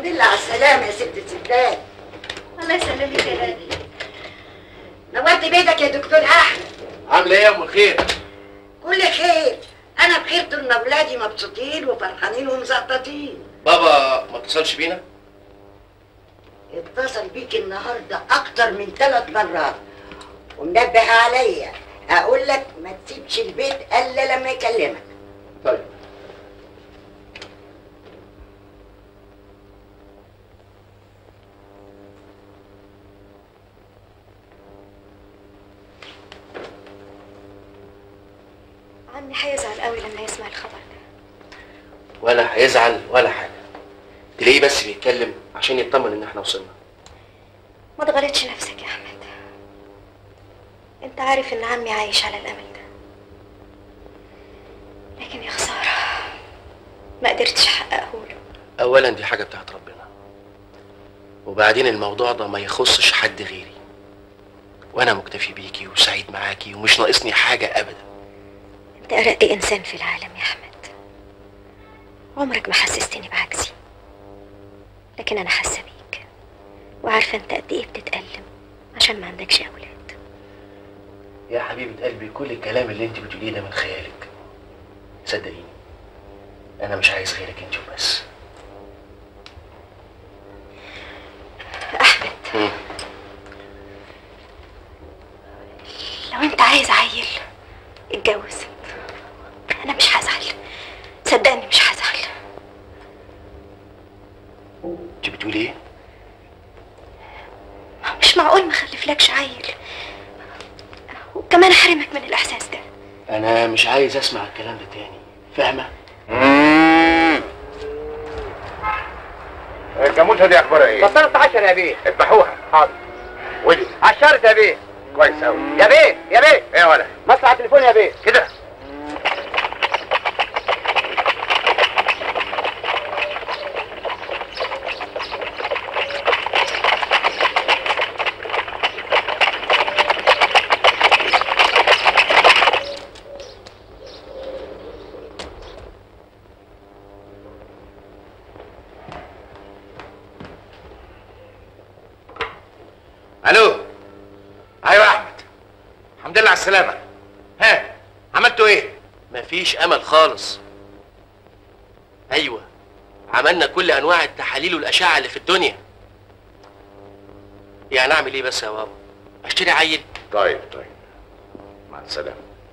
لله على السلامة يا ست الستات الله يسلمك يا غالي نورت بيتك يا دكتور أحمد عامله ايه يا ام الخير كل خير أنا بخير طول ما أولادي مبسوطين وفرحانين ومزقططين بابا ما اتصلش بينا اتصل بيك النهاردة أكتر من ثلاث مرات ومنبه عليا أقول لك ما تسيبش البيت إلا لما يكلمك طيب عمي هيزعل قوي لما يسمع الخبر ده ولا هيزعل ولا حاجه تلاقيه بس بيتكلم عشان يطمن ان احنا وصلنا ما تغلطش نفسك يا احمد انت عارف ان عمي عايش على الامل ده لكن يا خساره ما قدرتش احققه له اولا دي حاجه بتاعت ربنا وبعدين الموضوع ده ما يخصش حد غيري وانا مكتفي بيكي وسعيد معاكي ومش ناقصني حاجه ابدا انت ارق انسان في العالم يا احمد عمرك ما حسستني بعجزي لكن انا حاسه بيك وعارفه انت قد ايه بتتالم عشان ما عندكش اولاد يا حبيبه قلبي كل الكلام اللي انت بتقوليه ده من خيالك صدقيني انا مش عايز غيرك انت وبس احمد مم. لو انت عايز عيل اتجوز انا مش هزعل صدقني مش هزعل انت بتقولي ايه مش معقول ما اخلفلكش عيل وكمان احرمك من الاحساس ده انا مش عايز اسمع الكلام ده تاني فاهمه الجاموسه دي اخبارها ايه؟ بطلت 10 يا بيه اذبحوها حاضر ودي عشرت يا بيه كويس قوي يا بيه يا بيه ايه يا ولد مصلحة تليفون يا بيه كده الو ايوه يا احمد الحمد لله على السلامه ها عملتوا ايه مفيش امل خالص ايوه عملنا كل انواع التحاليل والاشعه اللي في الدنيا يعني اعمل ايه بس يا بابا اشتري عيل طيب طيب مع السلامه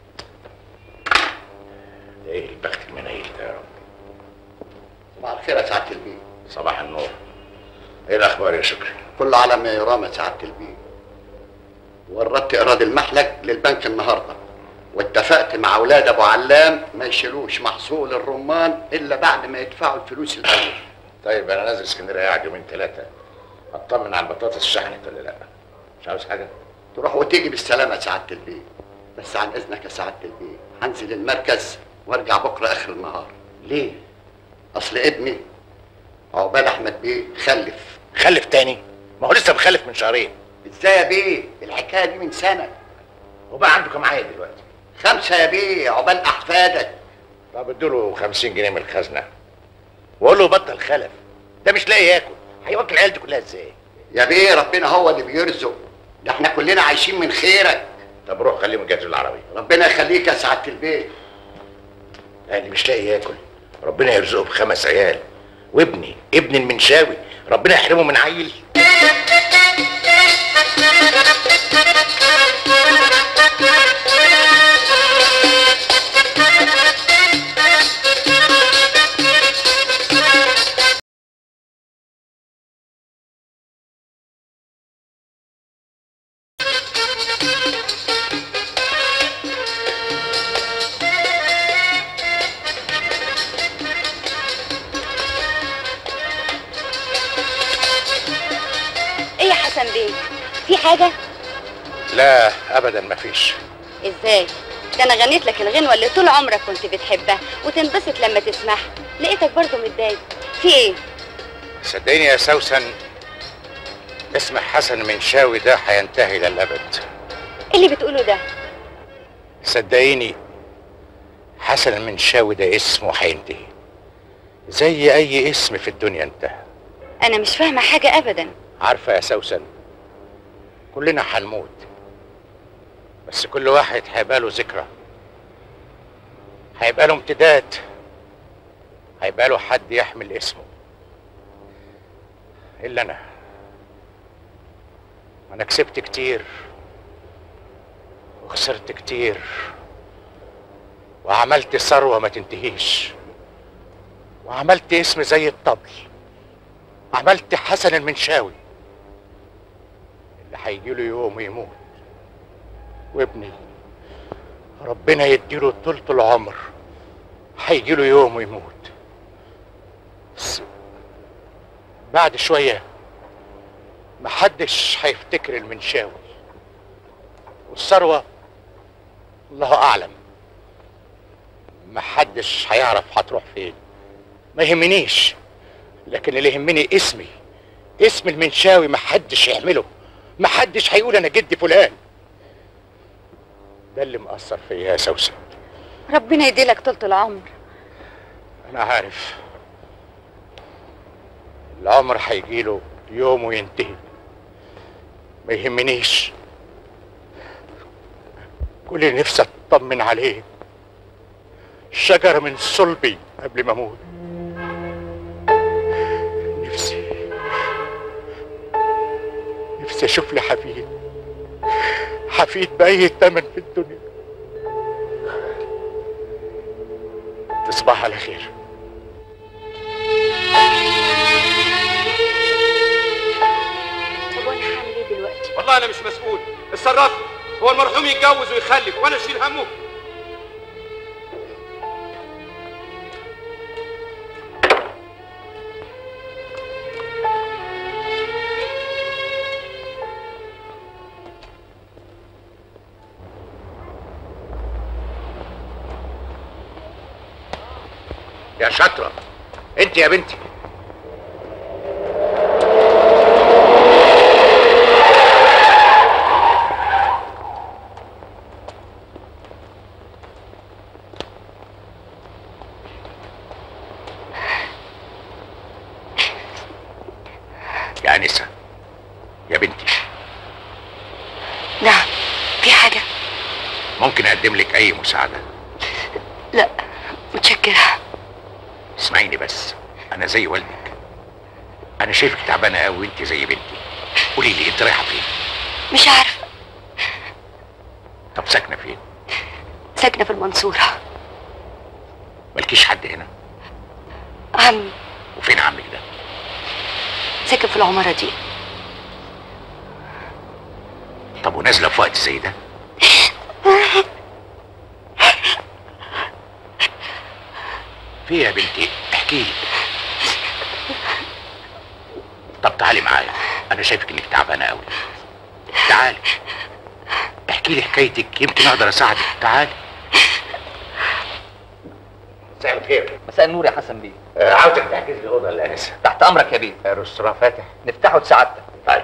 ده ايه البخت المنيل ده يا رب صباح الخير يا سعاده البيه صباح النور ايه الاخبار يا شكري كله على ما يرام يا سعاده البيه وردت ايراد المحلك للبنك النهارده واتفقت مع اولاد ابو علام ما يشيلوش محصول الرمان الا بعد ما يدفعوا الفلوس الاول طيب انا نازل اسكندريه قاعد يومين ثلاثه اطمن على البطاطس شحنت ولا لا مش عاوز حاجه تروح وتيجي بالسلامه يا سعاده البيه بس عن اذنك يا سعاده البيه هنزل المركز وارجع بكره اخر النهار ليه اصل ابني عقبال احمد بيه خلف خلف تاني ما هو لسه مخلف من شهرين ازاي يا بيه الحكايه دي من سنه وبقى عنده كام عيل دلوقتي خمسه يا بيه عقبال احفادك طب اديله 50 جنيه من الخزنه واقول له بطل خلف ده مش لاقي ياكل هيوكل عيلته كلها ازاي يا بيه ربنا هو اللي بيرزق ده احنا كلنا عايشين من خيرك طب روح خليهم يجهزوا العربيه ربنا يخليك يا سعاده البيت يعني مش لاقي ياكل ربنا يرزقه بخمس عيال وابني ابن المنشاوي ربنا يحرمه من عيل ايه يا حسن بيه في حاجة لا ابدا مفيش ازاي ده انا غنيت لك الغنوة اللي طول عمرك كنت بتحبها وتنبسط لما تسمعها لقيتك برضو متضايق في ايه صدقيني يا سوسن اسم حسن منشاوي ده هينتهي للابد ايه اللي بتقوله ده صدقيني حسن المنشاوي ده اسمه هينتهي زي اي اسم في الدنيا انتهى انا مش فاهمه حاجه ابدا عارفه يا سوسن كلنا هنموت بس كل واحد هيبقى له ذكرى هيبقى له امتداد هيبقى له حد يحمل اسمه الا انا انا كسبت كتير وخسرت كتير وعملت ثروه ما تنتهيش وعملت اسم زي الطبل عملت حسن المنشاوي اللي هيجيله يوم ويموت وابني ربنا يديله طولة العمر هيجيله يوم ويموت بس بعد شوية محدش هيفتكر المنشاوي والثروة الله أعلم محدش هيعرف هتروح فين ما يهمنيش لكن اللي يهمني اسمي اسم المنشاوي محدش يعمله محدش هيقول انا جدي فلان ده اللي مأثر فيا يا سوسن ربنا يديلك طولة العمر انا عارف العمر هيجيله يوم وينتهي ما يهمنيش كل اللي نفسي اطمن عليه شجرة من صلبي قبل ما اموت نفسي نفسي اشوف لي حفيد حفيد بأي تمن في الدنيا تصبح على خير طب وانا هعمل ايه دلوقتي والله انا مش مسؤول اتصرفت هو المرحوم يتجوز ويخلف وانا اشيل همه يا شاطرة انت يا بنتي يا أنسة يا بنتي نعم في حاجة ممكن أقدم لك أي مساعدة لا متشكرة اسمعيني بس أنا زي والدك أنا شايفك تعبانة قوي وأنت زي بنتي قولي لي أنت رايحة فين؟ مش عارفة طب ساكنة فين؟ ساكنة في المنصورة مالكيش حد هنا عمي وفين عمك ده؟ ساكن في العمارة دي طب ونازلة في وقت زي ده؟ في إيه يا بنتي احكي لي طب تعالي معايا انا شايفك انك تعبانه قوي تعالي احكي لي حكايتك يمكن اقدر اساعدك تعالي مساء الخير مساء النور يا حسن بيه آه، عاوزك تحجز لي اوضه للانسه تحت امرك يا بيه الرستوران فاتح نفتحه لسعادتك طيب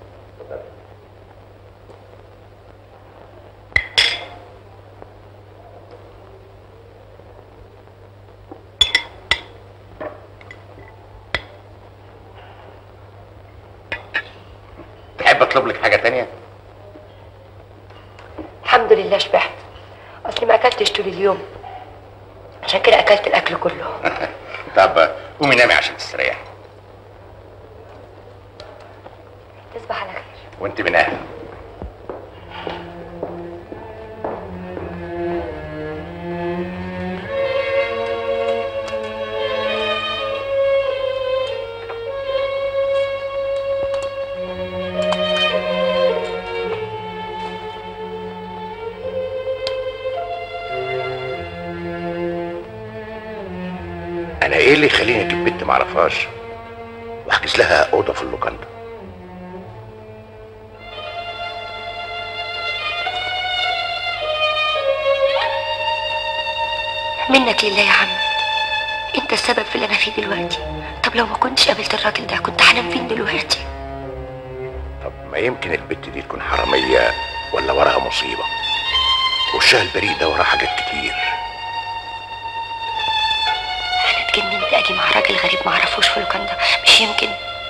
تحب اطلب لك حاجه تانية الحمد لله شبعت اصلي ما اكلتش طول اليوم عشان كده اكلت الاكل كله طب قومي نامي عشان تستريحي تصبح على خير وانت من اهل انا ايه اللي يخليني اجيب بنت معرفهاش واحجز لها اوضه في اللوكاندا منك لله يا عم انت السبب في اللي انا فيه دلوقتي طب لو ما كنتش قابلت الراجل ده كنت هنام فين دلوقتي طب ما يمكن البت دي تكون حرامية ولا وراها مصيبة وشها البريء ده وراه حاجات كتير انا اتجننت اجي مع راجل غريب ما اعرفوش في اللوكاندا مش يمكن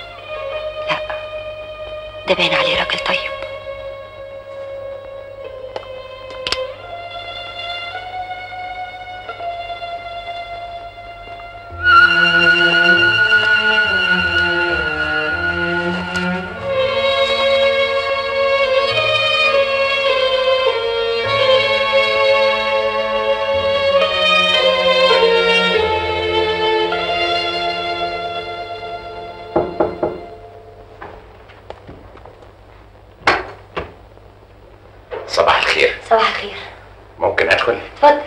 ده باين عليه راجل طيب صباح الخير صباح الخير ممكن ادخل اتفضل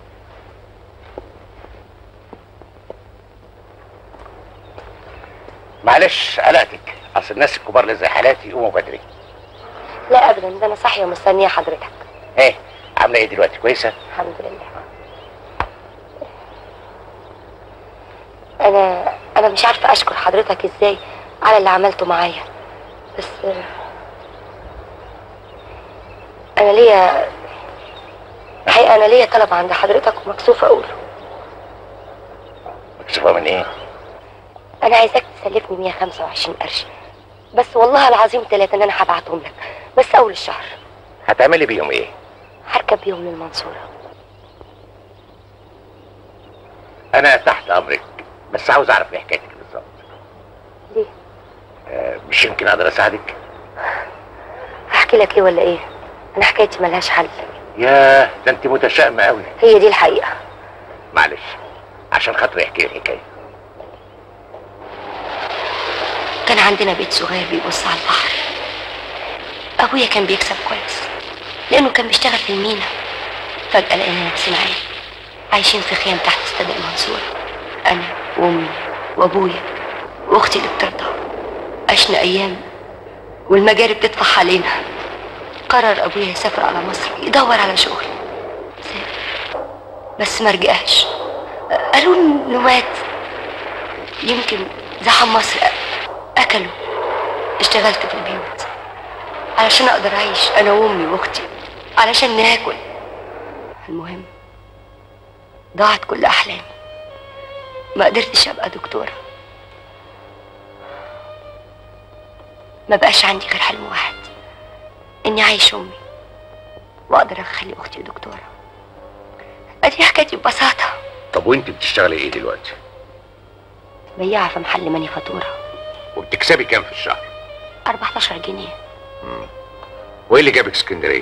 معلش قلقتك اصل الناس الكبار اللي زي حالاتي يقوموا بدري لا ابدا ده انا صاحيه ومستنيه حضرتك ايه عامله ايه دلوقتي كويسه الحمد لله انا انا مش عارفه اشكر حضرتك ازاي على اللي عملته معايا بس انا ليا الحقيقه انا ليا طلب عند حضرتك ومكسوفه اقوله مكسوفه من ايه انا عايزاك تسلفني 125 قرش بس والله العظيم ثلاثة ان انا هبعتهم لك بس اول الشهر هتعملي بيهم ايه هركب بيهم للمنصورة انا تحت امرك بس عاوز اعرف ايه حكايتك بالظبط ليه؟ آه مش يمكن اقدر اساعدك احكي لك ايه ولا ايه انا حكايتي ملهاش حل ياه ده انت متشائمه قوي هي دي الحقيقة معلش عشان خاطري احكي لي الحكايه كان عندنا بيت صغير بيبص على البحر ابويا كان بيكسب كويس لانه كان بيشتغل في المينا فجأة لقينا نفسنا عيل عايشين في خيام تحت استاد المنصورة انا وامي وابويا واختي اللي بترضع عشنا ايام والمجاري بتطفح علينا قرر ابويا يسافر على مصر يدور على شغل سافر بس ما رجعش قالوا انه مات يمكن زحم مصر اكلوا اشتغلت في البيوت علشان اقدر اعيش انا وامي واختي علشان ناكل المهم ضاعت كل احلامي ما قدرتش ابقى دكتوره ما بقاش عندي غير حلم واحد اني اعيش امي واقدر اخلي اختي دكتوره ادي حكايتي ببساطه طب وانت بتشتغلي ايه دلوقتي بياعه في محل مانيفاتوره وبتكسبي كام في الشهر 14 جنيه وايه اللي جابك اسكندريه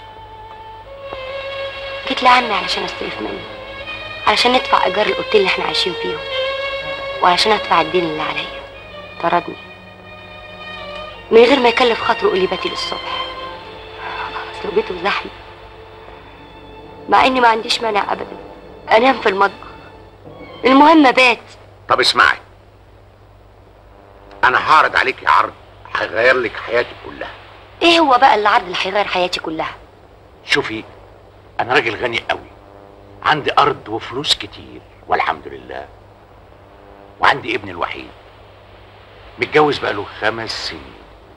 جيت لعمي علشان استلف منه علشان ندفع ايجار الاوتيل اللي احنا عايشين فيهم وعلشان ادفع الدين اللي عليا طردني من غير ما يكلف خاطره يقول لي باتي للصبح اصل بيته زحمه مع اني ما عنديش مانع ابدا انام في المطبخ المهم ابات طب اسمعي انا هعرض عليكي عرض هيغير لك حياتك كلها ايه هو بقى العرض اللي هيغير حياتي كلها شوفي انا راجل غني قوي عندي ارض وفلوس كتير والحمد لله وعندي ابني الوحيد متجوز بقاله خمس سنين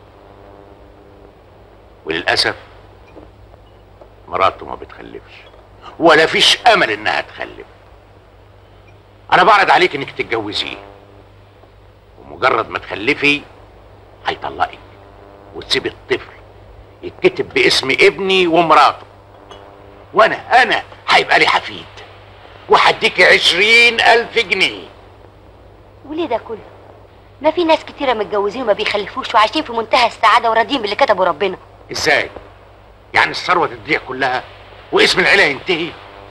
وللاسف مراته ما بتخلفش ولا فيش امل انها تخلف انا بعرض عليك انك تتجوزيه ومجرد ما تخلفي هيطلقك وتسيب الطفل يتكتب باسم ابني ومراته وانا انا هيبقى لي حفيد وهديكي عشرين الف جنيه وليه ده كله ما في ناس كتيرة متجوزين وما بيخلفوش وعايشين في منتهى السعادة وراضيين باللي كتبه ربنا ازاي يعني الثروه تضيع كلها واسم العيله ينتهي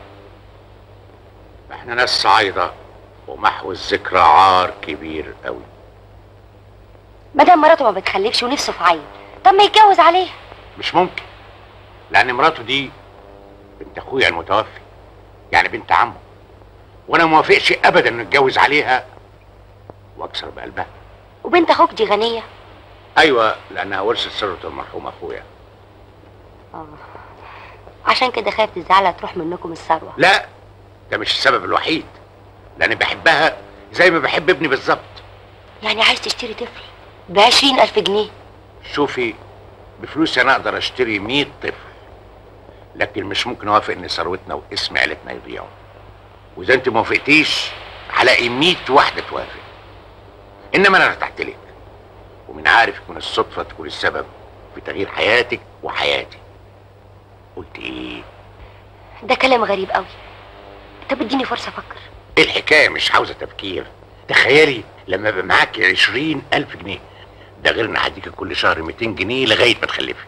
احنا ناس صعايده ومحو الذكرى عار كبير قوي ما دام مراته ما بتخلفش ونفسه في عيل طب ما يتجوز عليها مش ممكن لان مراته دي بنت اخويا المتوفي يعني بنت عمه وانا موافقش ابدا ان اتجوز عليها واكسر بقلبها وبنت اخوك دي غنية ايوه لانها ورثت ثروه المرحوم اخويا اه عشان كده خايف تزعلها تروح منكم الثروة لا ده مش السبب الوحيد لاني بحبها زي ما بحب ابني بالظبط يعني عايز تشتري طفل بعشرين ألف جنيه شوفي بفلوسي انا اقدر اشتري 100 طفل لكن مش ممكن اوافق ان ثروتنا واسم عيلتنا يضيعوا واذا انت ما وافقتيش هلاقي 100 واحده توافق انما انا ارتحت لك ومن عارف من الصدفة تكون السبب في تغيير حياتك وحياتي قلت ايه ده كلام غريب قوي طب اديني فرصه افكر ايه الحكاية مش عاوزة تفكير تخيلي لما يبقى معاكي عشرين ألف جنيه ده غير ان هديكي كل شهر 200 جنيه لغاية ما تخلفي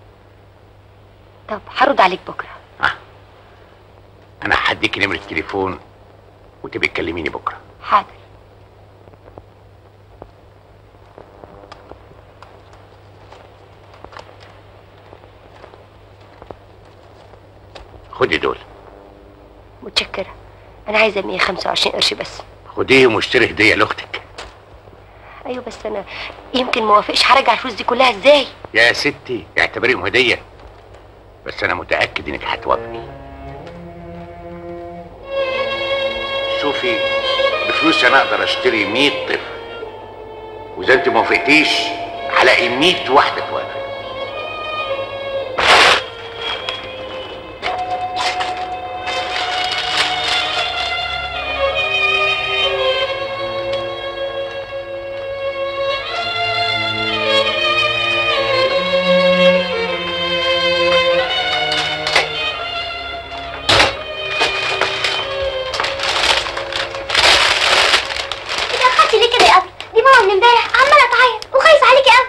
طب هرد عليك بكره انا هديكي نمرة التليفون وتبقي تكلميني بكرة حاضر خدي دول متشكره انا عايزه 125 قرش بس خديهم واشتري هدية لاختك ايوه بس انا يمكن ما وافقش هرجع الفلوس دي كلها ازاي يا ستي اعتبريهم هدية بس انا متأكد انك هتوافقي شوفي بفلوسي انا اقدر اشتري 100 طفل واذا انت ما وافقتيش هلاقي 100 واحدة توافق اتأخرتي ليه كده يا أبي؟ دي ماما من امبارح عمالة تعيط وخايفة عليكي أوي.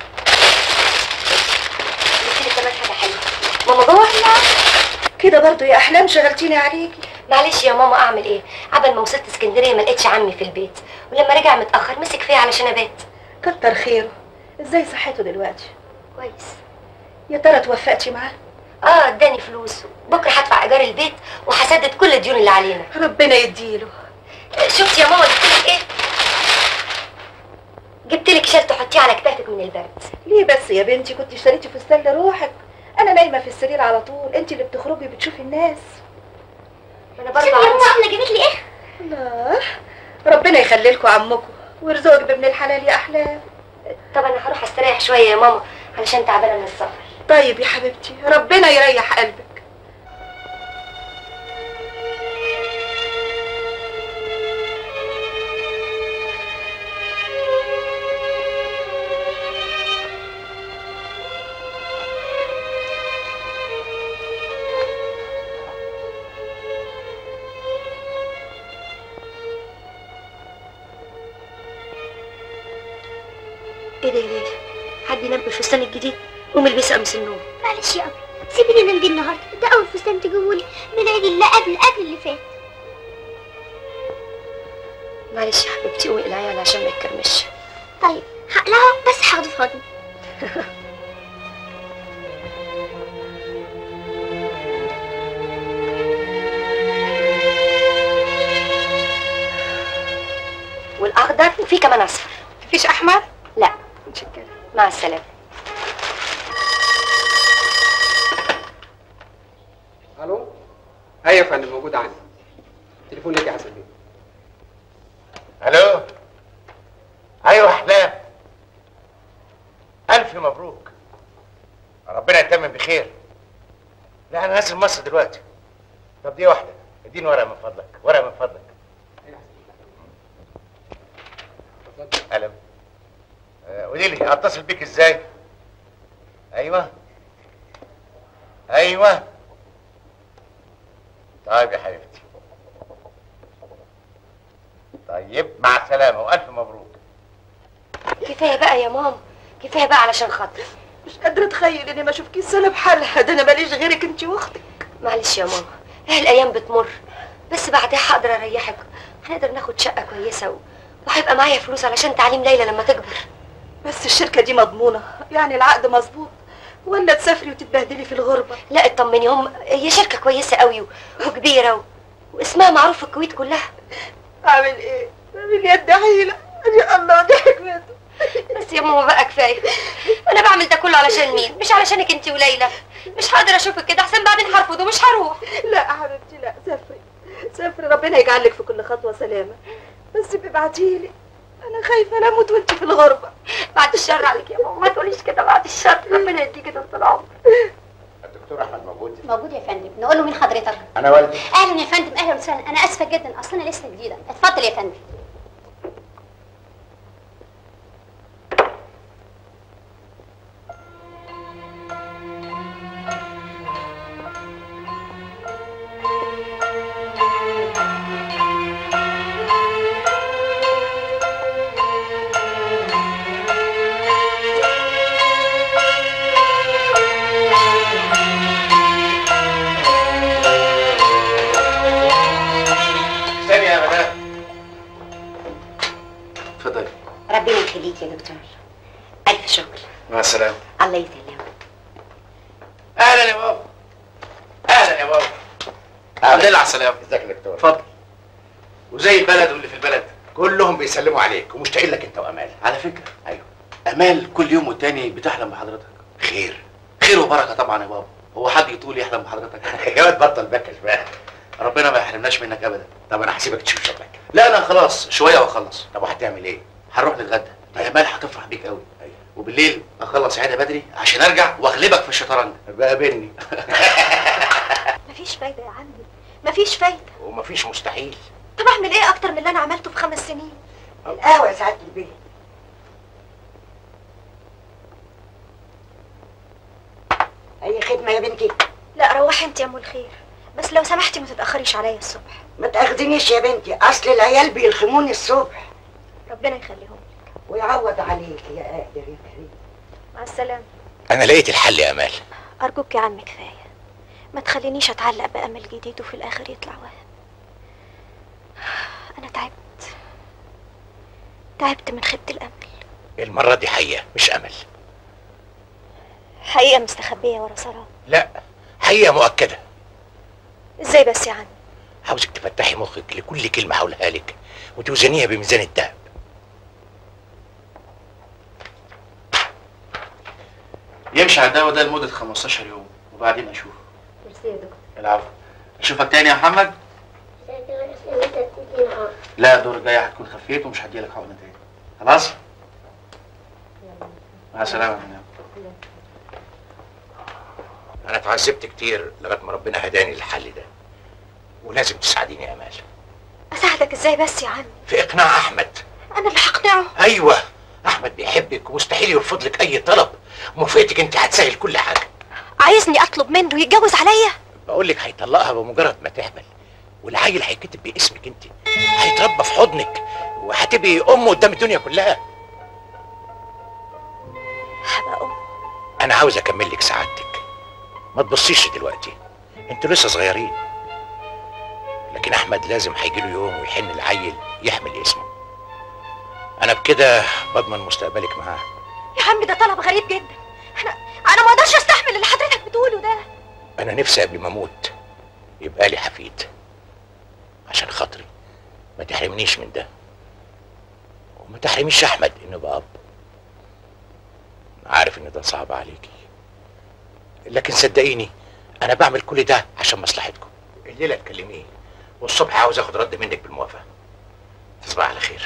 قلت لك كمان حاجه حلوه ماما جوه كده برضو يا احلام شغلتيني عليكي معلش يا ماما اعمل ايه عبل ما وصلت اسكندريه ما لقيتش عمي في البيت ولما رجع متاخر مسك فيا علشان ابات كتر خيره ازاي صحته دلوقتي كويس يا ترى توفقتي معاه اه اداني فلوس بكره هدفع ايجار البيت وهسدد كل الديون اللي علينا ربنا يديله شفت يا ماما جبت لك ايه جبت لك شال تحطيه على كتافك من البرد ليه بس يا بنتي كنت اشتريتي فستان لروحك انا نايمه في السرير على طول انت اللي بتخرجي بتشوفي الناس انا شوفي برضه يا ماما عندي أحلى جابت لي إيه؟ الله ربنا يخلي لكم عمكم ويرزقك بابن الحلال يا احلام طب انا هروح استريح شويه يا ماما علشان تعبانه من السفر طيب يا حبيبتي ربنا يريح قلبك ايه ده ايه ده إيه ده؟ حد ينام بالفستان الجديد قوم البسي قميص النوم معلش يا أبي سيبيني أنام بيه النهاردة ده أول فستان تجيبولي من العيد اللي قبل قبل اللي فات. معلش يا حبيبتي قومي العيال عشان ما يتكرمش طيب هقلعه بس هاخده في حضني. والاخضر وفي كمان اصفر مفيش احمر لا متشكره مع السلامه الو ايوه يا فندم موجود عندي تليفون ليك يا حسن بيه الو ايوه احلام الف مبروك ربنا يتمم بخير لا انا نازل مصر دلوقتي طب دي واحده اديني ورقه من فضلك ورقه من فضلك قلم آه، قولي لي اتصل بيك ازاي ايوه ايوه طيب يا حبيبتي طيب مع السلامه والف مبروك كفايه بقى يا ماما كفايه بقى علشان خاطري مش قادره اتخيل اني ما اشوفكيش سنه بحالها ده انا ماليش غيرك انت واختك معلش يا ماما هي الايام بتمر بس بعدها هقدر اريحك هنقدر ناخد شقه كويسه و... وهيبقى معايا فلوس علشان تعليم ليلى لما تكبر بس الشركه دي مضمونه يعني العقد مظبوط ولا تسافري وتتبهدلي في الغربه لا اطمني هم هي شركه كويسه قوي و... وكبيره و... واسمها معروف في الكويت كلها اعمل ايه من يد حيله يا الله دي حكمته بس يا ماما بقى كفايه انا بعمل ده كله علشان مين مش علشانك انت وليلى مش هقدر اشوفك كده احسن بعدين هرفض ومش هروح لا يا حبيبتي لا سافري سافري ربنا يجعلك في كل خطوه سلامه بس ابعتيلي انا خايفه لا اموت وانت في الغربه بعد الشر عليك يا ماما ما تقوليش كده بعد الشر ربنا يديكي طول العمر الدكتور احمد موجود موجود يا فندم نقول له مين حضرتك؟ انا والدي أهلا يا فندم أهلا وسهلا أنا آسفة جدا أصل أنا لسه جديدة اتفضل يا فندم. دكتور الف شكر مع السلامه الله يسلمك اهلا يا بابا اهلا يا بابا الحمد لله على السلامه ازيك يا دكتور اتفضل وزي البلد واللي في البلد كلهم بيسلموا عليك ومشتاقين لك انت وامال على فكره ايوه امال كل يوم والتاني بتحلم بحضرتك خير خير وبركه طبعا يا بابا هو حد يطول يحلم بحضرتك يا واد بطل بكش بقى ربنا ما يحرمناش منك ابدا طب انا هسيبك تشوف شغلك لا انا خلاص شويه واخلص طب وهتعمل ايه؟ هنروح نتغدى دي امال هتفرح بيك قوي وبالليل اخلص عيادة بدري عشان ارجع واغلبك في الشطرنج بقى بيني مفيش فايدة يا عمي مفيش فايدة ومفيش مستحيل طب اعمل ايه اكتر من اللي انا عملته في خمس سنين القهوه يا سعاده البيت اي خدمه يا بنتي لا روحي انت يا ام الخير بس لو سمحتي ما تتاخريش عليا الصبح ما تاخدنيش يا بنتي اصل العيال بيلخموني الصبح ربنا يخليهم ويعوض عليك يا قادر يا كريم مع السلامة انا لقيت الحل يا امال ارجوك يا عم كفاية ما تخلينيش اتعلق بامل جديد وفي الاخر يطلع وهم انا تعبت تعبت من خيبة الامل المره دي حقيقه مش امل حقيقة مستخبية ورا سراب لا حقيقه مؤكده ازاي بس يا عم عاوزك تفتحي مخك لكل كلمه هقولها لك وتوزنيها بميزان الذهب يمشي على الدواء ده لمده 15 يوم وبعدين اشوف ميرسي يا دكتور العفو اشوفك تاني يا محمد لا الدور الجاي هتكون خفيت ومش هديلك حقنه تاني خلاص مع السلامه يا منى. انا اتعذبت كتير لغايه ما ربنا هداني للحل ده ولازم تساعديني يا امال اساعدك ازاي بس يا عم في اقناع احمد انا اللي هقنعه ايوه احمد بيحبك ومستحيل يرفض لك اي طلب موافقتك انت هتسهل كل حاجه عايزني اطلب منه يتجوز عليا بقول لك هيطلقها بمجرد ما تحمل والعيل هيتكتب باسمك انت هيتربى في حضنك وهتبقي ام قدام الدنيا كلها هبقى ام انا عاوز اكمل لك سعادتك ما تبصيش دلوقتي انتوا لسه صغيرين لكن احمد لازم هيجي له يوم ويحن العيل يحمل اسمه انا بكده بضمن مستقبلك معاه يا عم ده طلب غريب جدا انا انا ما اقدرش استحمل اللي حضرتك بتقوله ده انا نفسي قبل ما اموت يبقى لي حفيد عشان خاطري ما تحرمنيش من ده وما تحرميش احمد انه يبقى اب عارف ان ده صعب عليكي لكن صدقيني انا بعمل كل ده عشان مصلحتكم الليله تكلميه والصبح عاوز اخد رد منك بالموافقه تصبح على خير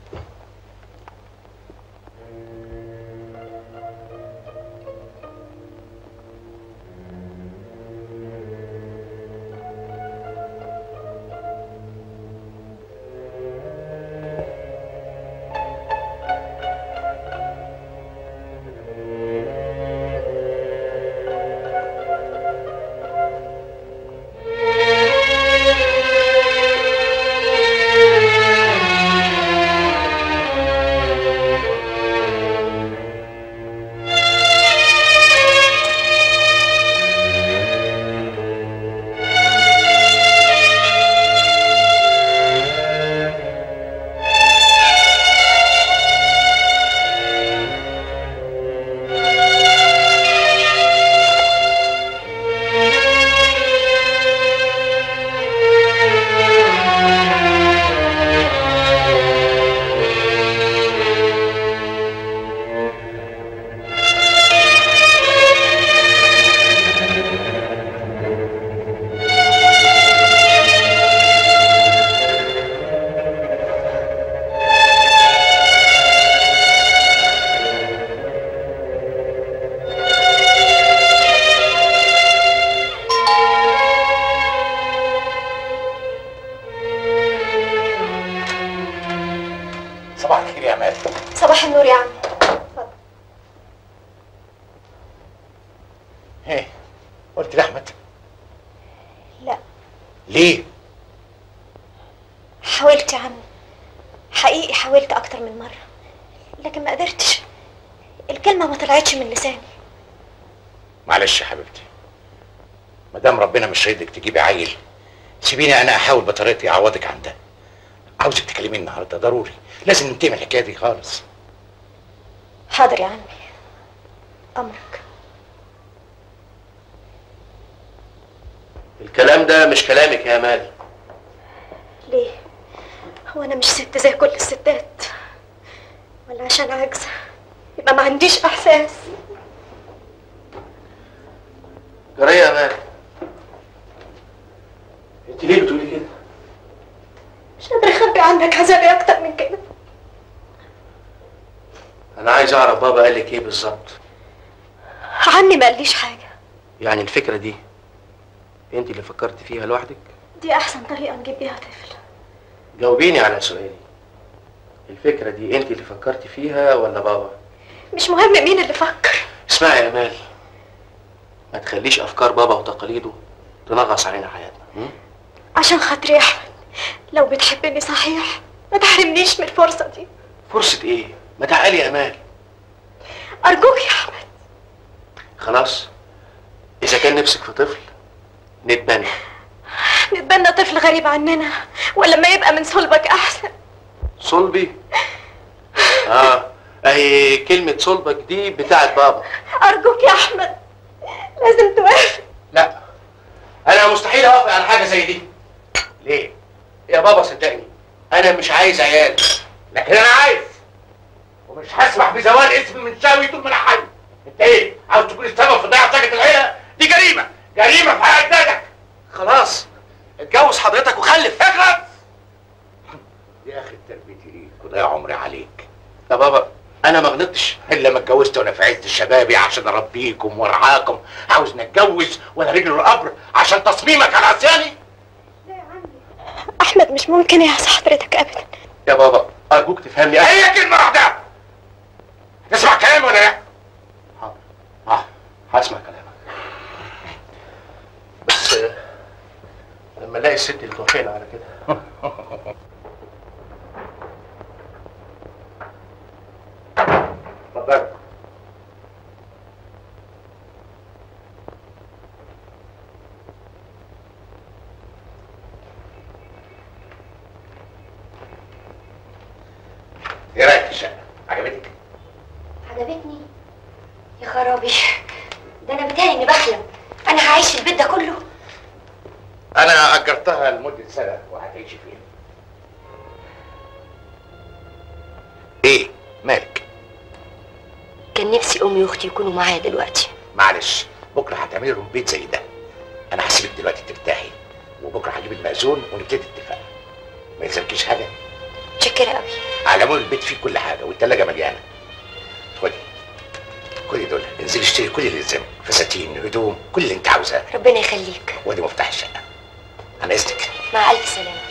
صباح الخير يا مال صباح النور يا عم ايه قلت لاحمد لا ليه حاولت يا عم حقيقي حاولت اكتر من مرة لكن ما قدرتش الكلمة ما طلعتش من لساني معلش يا حبيبتي ما دام ربنا مش رايدك تجيبي عيل سيبيني انا احاول بطريقتي اعوضك عن ده عاوزك تكلميني النهارده ضروري لازم ننتهي من الحكايه دي خالص حاضر يا عمي امرك الكلام ده مش كلامك يا امال ليه هو انا مش ست زي كل الستات ولا عشان عاجزه يبقى ما عنديش احساس جرى يا امال انت ليه بتقولي كده مش قادره اخبي عنك عذابي اكتر من كده انا عايز اعرف بابا قال لك ايه بالظبط عني ما قاليش حاجه يعني الفكره دي انت اللي فكرت فيها لوحدك دي احسن طريقه نجيب بيها طفل جاوبيني على سؤالي الفكره دي انت اللي فكرت فيها ولا بابا مش مهم مين اللي فكر اسمعي يا امال ما تخليش افكار بابا وتقاليده تنغص علينا حياتنا م? عشان خاطري يا احمد لو بتحبني صحيح ما تحرمنيش من الفرصه دي فرصه ايه ما تعالي يا امال ارجوك يا احمد خلاص اذا كان نفسك في طفل نتبنى نتبنى طفل غريب عننا ولا ما يبقى من صلبك احسن صلبي اه اهي كلمه صلبك دي بتاعت بابا ارجوك يا احمد لازم توافق لا انا مستحيل اوافق على حاجه زي دي ليه يا بابا صدقني انا مش عايز عيال لكن انا عايز ومش هسمح بزوال اسم من شاوي طول ما انا حي انت ايه عاوز تكون السبب في ضياع شجره العيله دي جريمه جريمه في حق اجدادك خلاص اتجوز حضرتك وخلف اخلص يا اخي تربيتي ليك وضيع عمري عليك يا بابا انا ما غلطتش الا ما اتجوزت وانا في عز شبابي عشان اربيكم وارعاكم عاوز نتجوز وانا رجل القبر عشان تصميمك على عصياني احمد مش ممكن يعصى حضرتك ابدا يا بابا ارجوك تفهمني هي كلمه واحده تسمع كلامي ولا لا؟ اه هسمع كلامك بس آه، لما الاقي الست اللي توافقنا على كده اتفضل ايه رايك في الشقه؟ عجبتك؟ عجبتني يا خرابي ده انا بتهيألي اني بحلم انا هعيش في البيت ده كله انا اجرتها لمده سنه وهتعيشي فيها ايه مالك كان نفسي امي واختي يكونوا معايا دلوقتي معلش بكره هتعملي لهم بيت زي ده انا هسيبك دلوقتي ترتاحي وبكره هجيب المأذون ونبتدي اتفاق ما يلزمكيش حاجه متشكره قوي على العموم البيت فيه كل حاجه والتلاجه مليانه خدي خدي دول انزلي اشتري كل اللي يلزمك فساتين هدوم كل اللي انت عاوزاه ربنا يخليك وادي مفتاح الشقه انا اذنك مع الف سلامه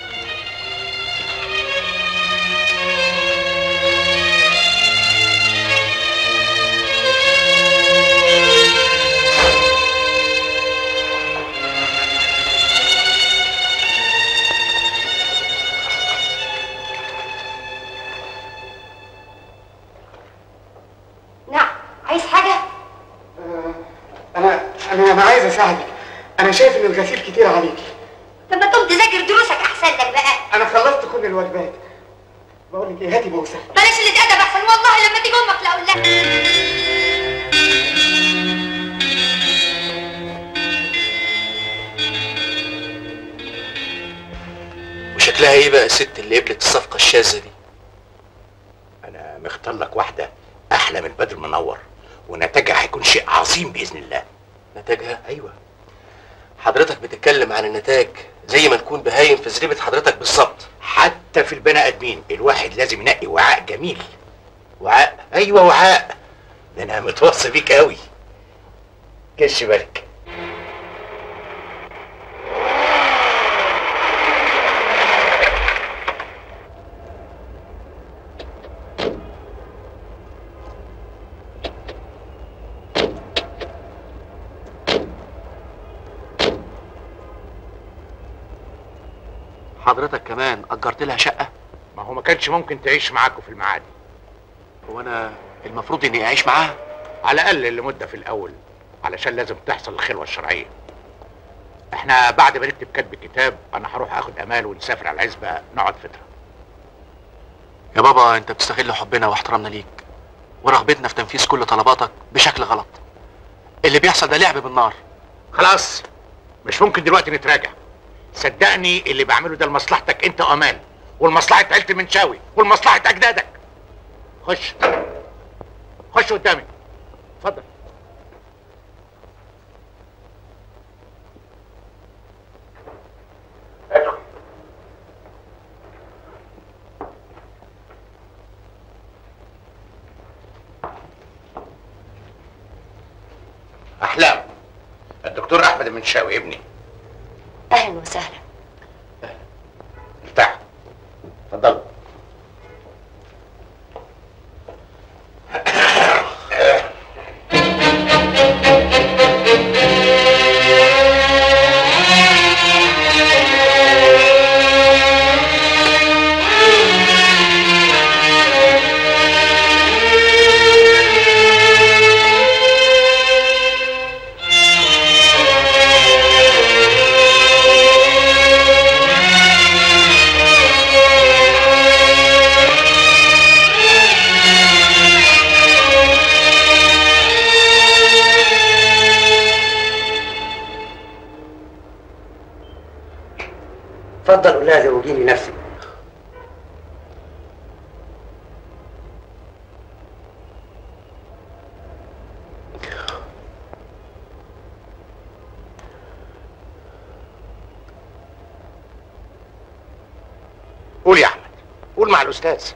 نعم عايز حاجه انا انا انا عايز اساعدك انا شايف ان الغسيل كتير عليكي طب ما تقوم تذاكر دروسك احسن لك بقى انا خلصت كل الواجبات بقول لك ايه هاتي بوسه بلاش اللي اتأدب احسن والله لما تيجي امك لا اقول لك وشكلها ايه بقى الست اللي قبلت الصفقه الشاذه دي انا مختار لك واحده احلى من بدر منور ونتاجها هيكون شيء عظيم باذن الله نتاجها ايوه حضرتك بتتكلم عن النتاج زي ما نكون بهايم في زريبه حضرتك بالظبط حتى في البني ادمين الواحد لازم ينقي وعاء جميل وعاء ايوه وعاء ده انا متوصي بيك قوي كش بالك حضرتك كمان اجرت لها شقه ما هو ما كانش ممكن تعيش معاكم في المعادي هو انا المفروض اني اعيش معاها على الاقل لمده في الاول علشان لازم تحصل الخلوه الشرعيه احنا بعد ما نكتب كتب الكتاب انا هروح اخد امال ونسافر على العزبه نقعد فتره يا بابا انت بتستغل حبنا واحترامنا ليك ورغبتنا في تنفيذ كل طلباتك بشكل غلط اللي بيحصل ده لعب بالنار خلاص مش ممكن دلوقتي نتراجع صدقني اللي بعمله ده لمصلحتك انت وامان ولمصلحه عيله المنشاوي ولمصلحه اجدادك خش خش قدامي اتفضل ادخل احلام الدكتور احمد المنشاوي ابني اهلا وسهلا ارتاح اتفضل اتفضل قول لها زوجيني نفسك قول يا احمد قول مع الاستاذ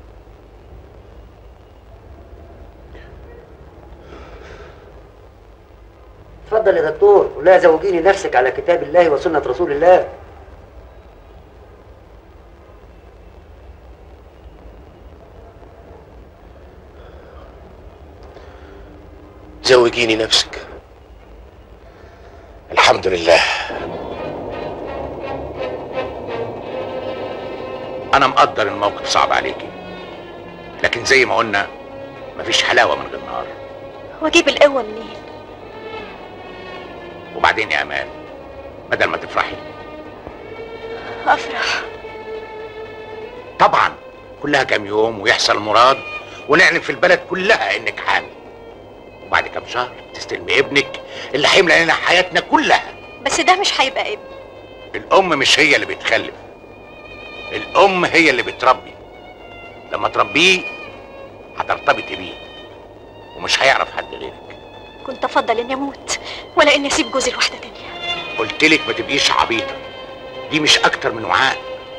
اتفضل يا دكتور قول لها زوجيني نفسك على كتاب الله وسنة رسول الله زوجيني نفسك الحمد لله انا مقدر الموقف صعب عليكي لكن زي ما قلنا مفيش حلاوه من غير نار واجيب القوه منين وبعدين يا امان بدل ما تفرحي افرح طبعا كلها كام يوم ويحصل مراد ونعلن في البلد كلها انك حامل وبعد كام شهر تستلمي ابنك اللي هيملى لنا حياتنا كلها بس ده مش هيبقى ابني الام مش هي اللي بتخلف الام هي اللي بتربي لما تربيه هترتبطي بيه ومش هيعرف حد غيرك كنت افضل اني اموت ولا اني اسيب جوزي لواحده تانية قلتلك ما تبقيش عبيطه دي مش اكتر من وعاء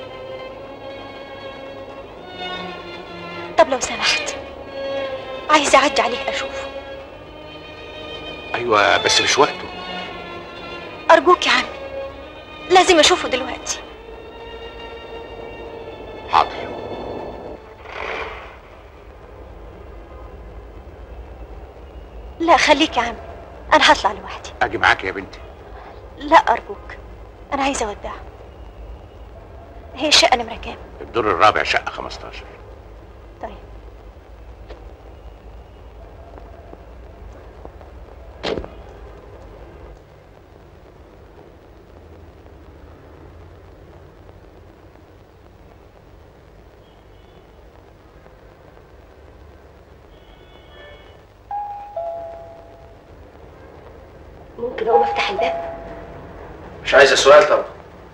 طب لو سمحت عايزه اعدي عليه اشوفه ايوه بس مش وقته ارجوك يا عمي لازم اشوفه دلوقتي حاضر لا خليك يا عمي انا هطلع لوحدي اجي معاك يا بنتي لا ارجوك انا عايزه اودعه هي الشقه نمره كام الدور الرابع شقه 15 طيب ممكن اقوم افتح الباب مش عايز السؤال طبعا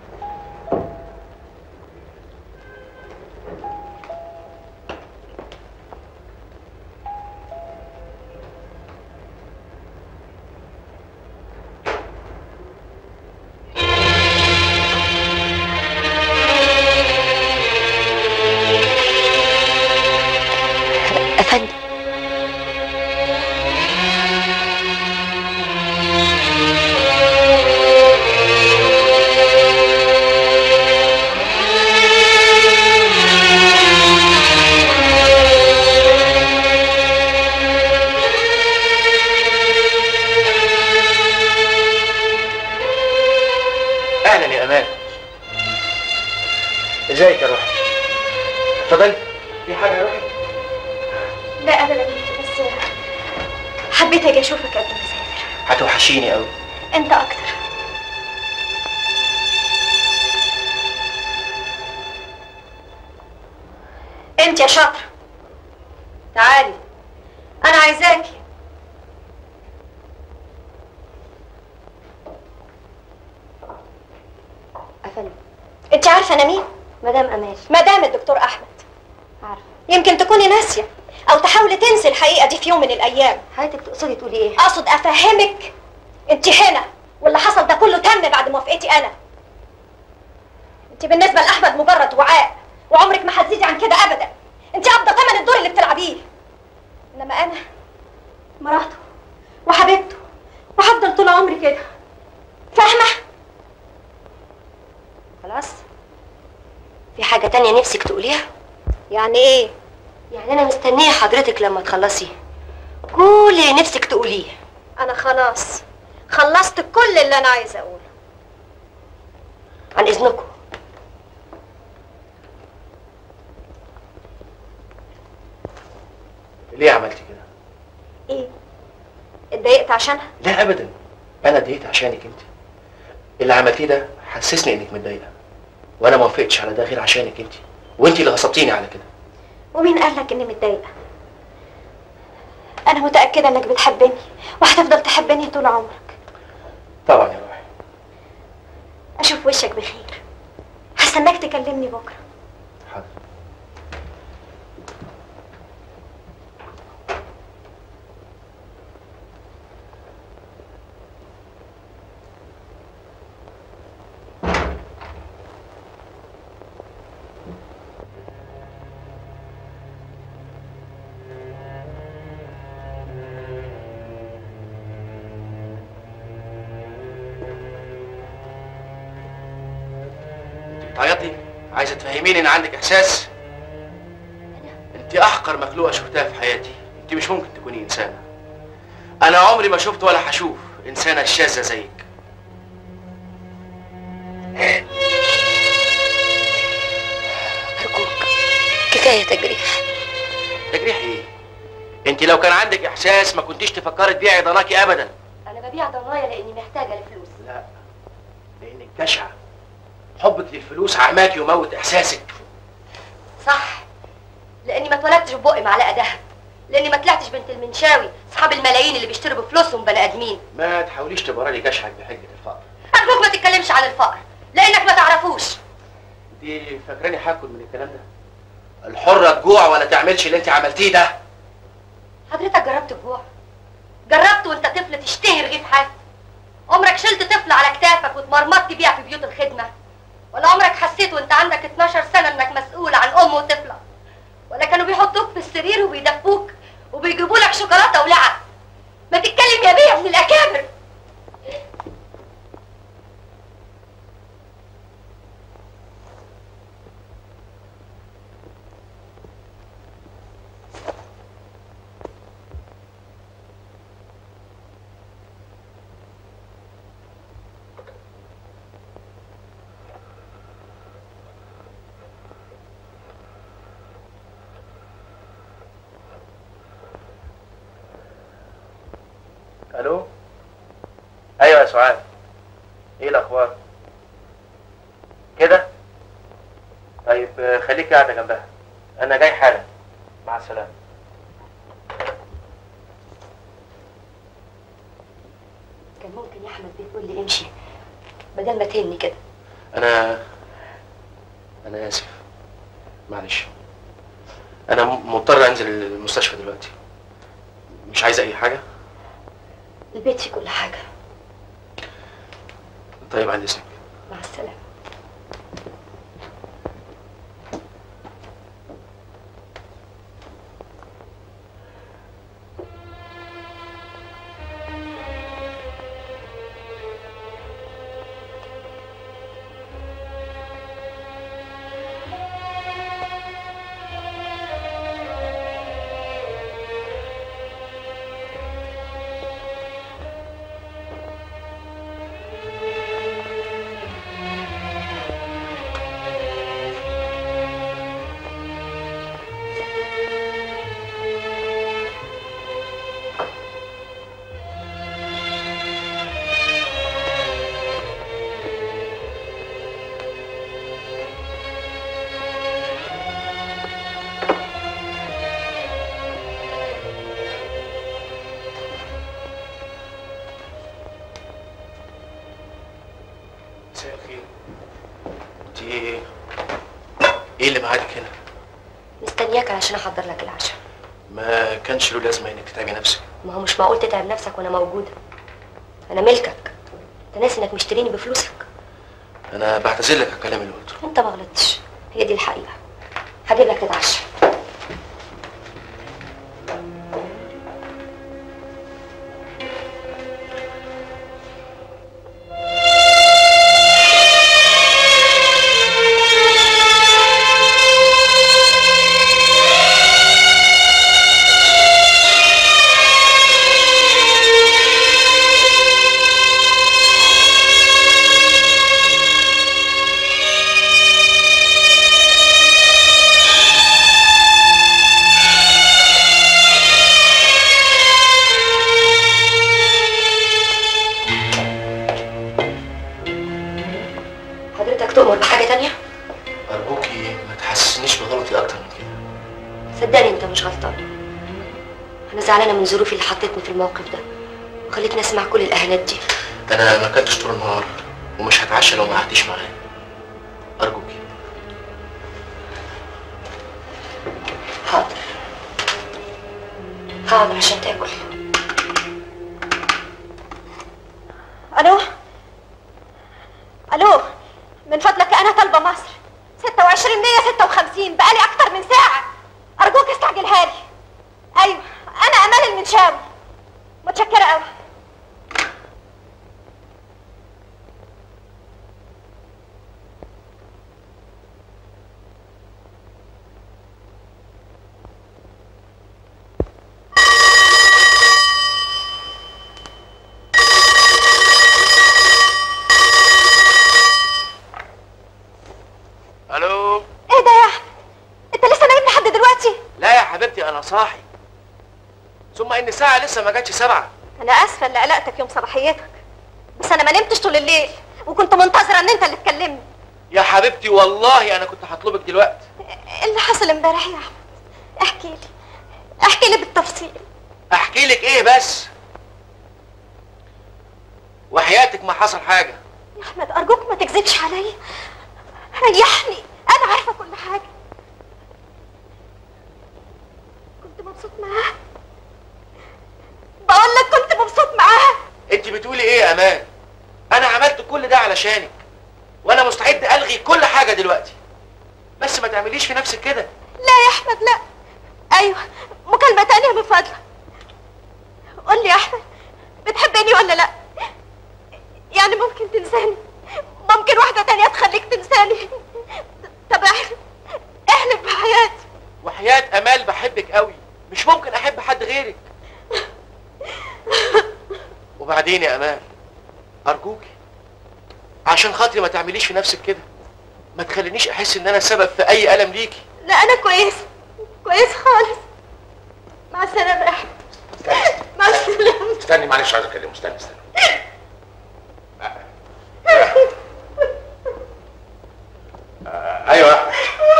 افندم اهلا يا امان ازيك يا روحي اتفضلي في حاجه يا روحي لا ابدا بس حبيت اجي اشوفك قبل ما اسافر هتوحشيني قوي انت اكتر انت يا شاطر تعالي انا عايزاكي افندم انت عارفه انا مين مدام امال مدام الدكتور احمد عارفه يمكن تكوني ناسيه او تحاولي تنسي الحقيقه دي في يوم من الايام حضرتك تقصدي تقولي ايه اقصد افهمك انت هنا واللي حصل ده كله تم بعد موافقتي انا انت بالنسبه لاحمد مجرد وعاء وعمرك ما هتزيدي عن كده ابدا انت قابضه ثمن الدور اللي بتلعبيه انما انا مراته وحبيبته وهفضل طول عمري كده فاهمه خلاص في حاجه تانية نفسك تقوليها يعني ايه يعني انا مستنيه حضرتك لما تخلصي كل اللي نفسك تقوليه انا خلاص خلصت كل اللي انا عايزه اقوله عن اذنكم ليه عملتي كده ايه اتضايقت عشانها لا ابدا انا اتضايقت عشانك انت اللي عملتيه ده حسسني انك متضايقه وانا ما وافقتش على ده غير عشانك انت وانت اللي غصبتيني على كده ومين قال لك اني متضايقه انا متاكده انك بتحبني وهتفضل تحبني طول عمرك طبعا يا روحي اشوف وشك بخير هستناك تكلمني بكره حاضر انت بتعيطي عايزه تفهميني ان عندك احساس انت احقر مخلوقه شفتها في حياتي انت مش ممكن تكوني انسانه انا عمري ما شفت ولا هشوف انسانه شاذه زيك ارجوك كفايه تجريح تجريح ايه انت لو كان عندك احساس ما كنتيش تفكري تبيعي ضناكي ابدا انا ببيع ضنايا لاني محتاجه لفلوس لا لانك جشعه حبك للفلوس عماكي وموت احساسك صح لاني ما اتولدتش ببقي معلقه دهب لاني ما طلعتش بنت المنشاوي اصحاب الملايين اللي بيشتروا بفلوسهم بني ادمين ما تحاوليش تبرري جشعك بحجه الفقر ارجوك ما تتكلمش عن الفقر لانك ما تعرفوش انت فاكراني هاكل من الكلام ده الحره تجوع ولا تعملش اللي انت عملتيه ده حضرتك جربت الجوع جربت وانت طفل تشتهي رغيف حاف عمرك شلت طفل على كتافك واتمرمطت بيها في بيوت الخدمه ولا عمرك حسيت وانت عندك 12 سنه انك مسؤول عن ام وطفله ولا كانوا بيحطوك في السرير وبيدفوك وبيجيبوا لك شوكولاته ولعب ما تتكلم يا بيه يا ابن الاكابر الو ايوه يا سعاد ايه الاخبار كده طيب آه، خليك قاعده جنبها انا جاي حالا مع السلامه كان ممكن يا احمد بيه تقول لي امشي بدل ما تهني كده انا انا اسف معلش انا م- مضطر انزل المستشفى دلوقتي مش عايزه اي حاجه البيت فيه كل حاجه طيب عندي اذنك مع السلامه ايه اللي معادك هنا مستنياك علشان احضر لك العشاء ما كانش له لازمه انك تتعبي نفسك ما هو مش معقول تتعب نفسك وانا موجوده انا ملكك انت ناسي انك مشتريني بفلوسك انا بعتذر لك على الكلام اللي قلته انت ما غلطتش هي دي الحقيقه هجيب لك تتعشى حضرتك تؤمر بحاجه تانية ارجوكي ما تحسسنيش بغلطي اكتر من كده صدقني انت مش غلطان انا زعلانه من ظروفي اللي حطيتني في الموقف ده وخلتني اسمع كل الاهانات دي انا ما اكلتش طول النهار ومش هتعشى لو ما قعدتيش معايا ارجوكي حاضر حاضر عشان تاكل الو الو من فضلك انا طالبه مصر 26 156 بقالي اكتر من ساعه ارجوك استعجلها لي ايوه انا امال المنشاوي متشكره قوي الو ايه ده يا احمد انت لسه نايم لحد دلوقتي لا يا حبيبتي انا صاحي ثم ان الساعه لسه ما جاتش سبعة انا اسفه اللي قلقتك يوم صباحيتك بس انا ما نمتش طول الليل وكنت منتظره ان انت اللي تكلمني يا حبيبتي والله انا كنت هطلبك دلوقتي ايه اللي حصل امبارح يا احمد احكي لي احكي لي بالتفصيل احكي لك ايه بس وحياتك ما حصل حاجه يا احمد ارجوك ما تكذبش عليا ريحني انا عارفه كل حاجه كنت مبسوط معاها بقول لك كنت مبسوط معاها انت بتقولي ايه يا امان انا عملت كل ده علشانك وانا مستعد الغي كل حاجه دلوقتي بس ما تعمليش في نفسك كده لا يا احمد لا ايوه مكالمه تانية من فضلك قول لي يا احمد بتحبني ولا لا يعني ممكن تنساني ممكن واحده تانية تخليك تنساني طب احلف احلف بحياتي وحياه امال بحبك قوي مش ممكن احب حد غيرك وبعدين يا امان ارجوكي عشان خاطري ما تعمليش في نفسك كده ما تخلينيش احس ان انا سبب في اي الم ليكي لا انا كويس كويس خالص مع السلامه يا احمد مع السلامه استني معلش عايز اكلمه استني استني آه، ايوه يا احمد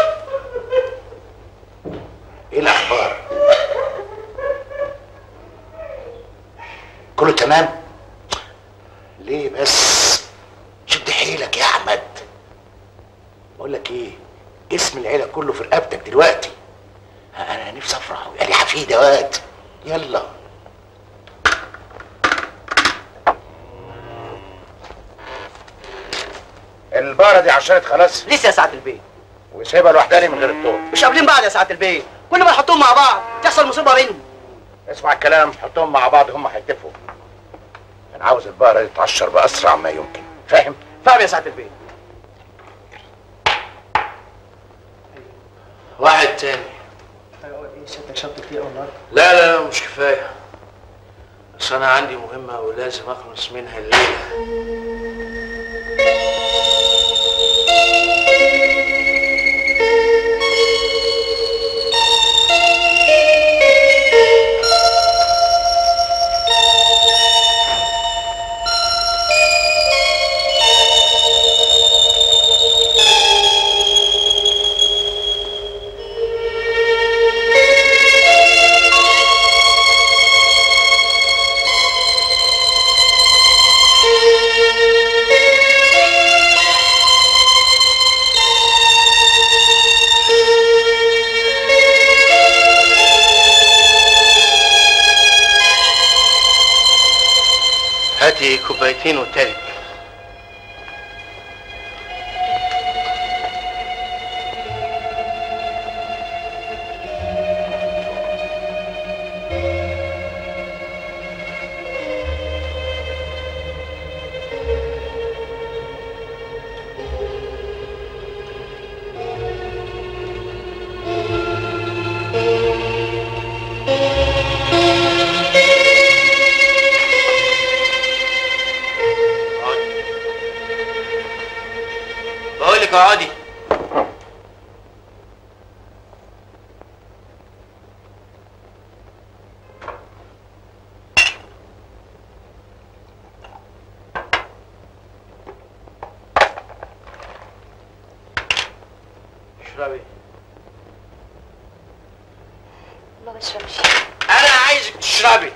ايه الاخبار كله تمام ليه بس شد حيلك يا احمد بقول لك ايه اسم العيله كله في رقبتك دلوقتي انا نفسي افرح يا لي حفيد يا واد يلا البقرة دي عشرت خلاص لسه يا سعاده البيه وسايبها لوحدها ليه من غير الطوب مش قابلين بعض يا سعاده البيه كل ما نحطهم مع بعض تحصل مصيبه بينهم اسمع الكلام حطهم مع بعض هم هيتفقوا انا عاوز البقرة دي تتعشر باسرع ما يمكن فاهم فاهم يا سعاده البيه واحد تاني ايه ستك شط كتير قوي النهارده لا لا لا مش كفايه بس انا عندي مهمه ولازم اخلص منها الليله الاثنين والتالت بقول لك اقعدي اشربي ما بشربش انا عايزك تشربي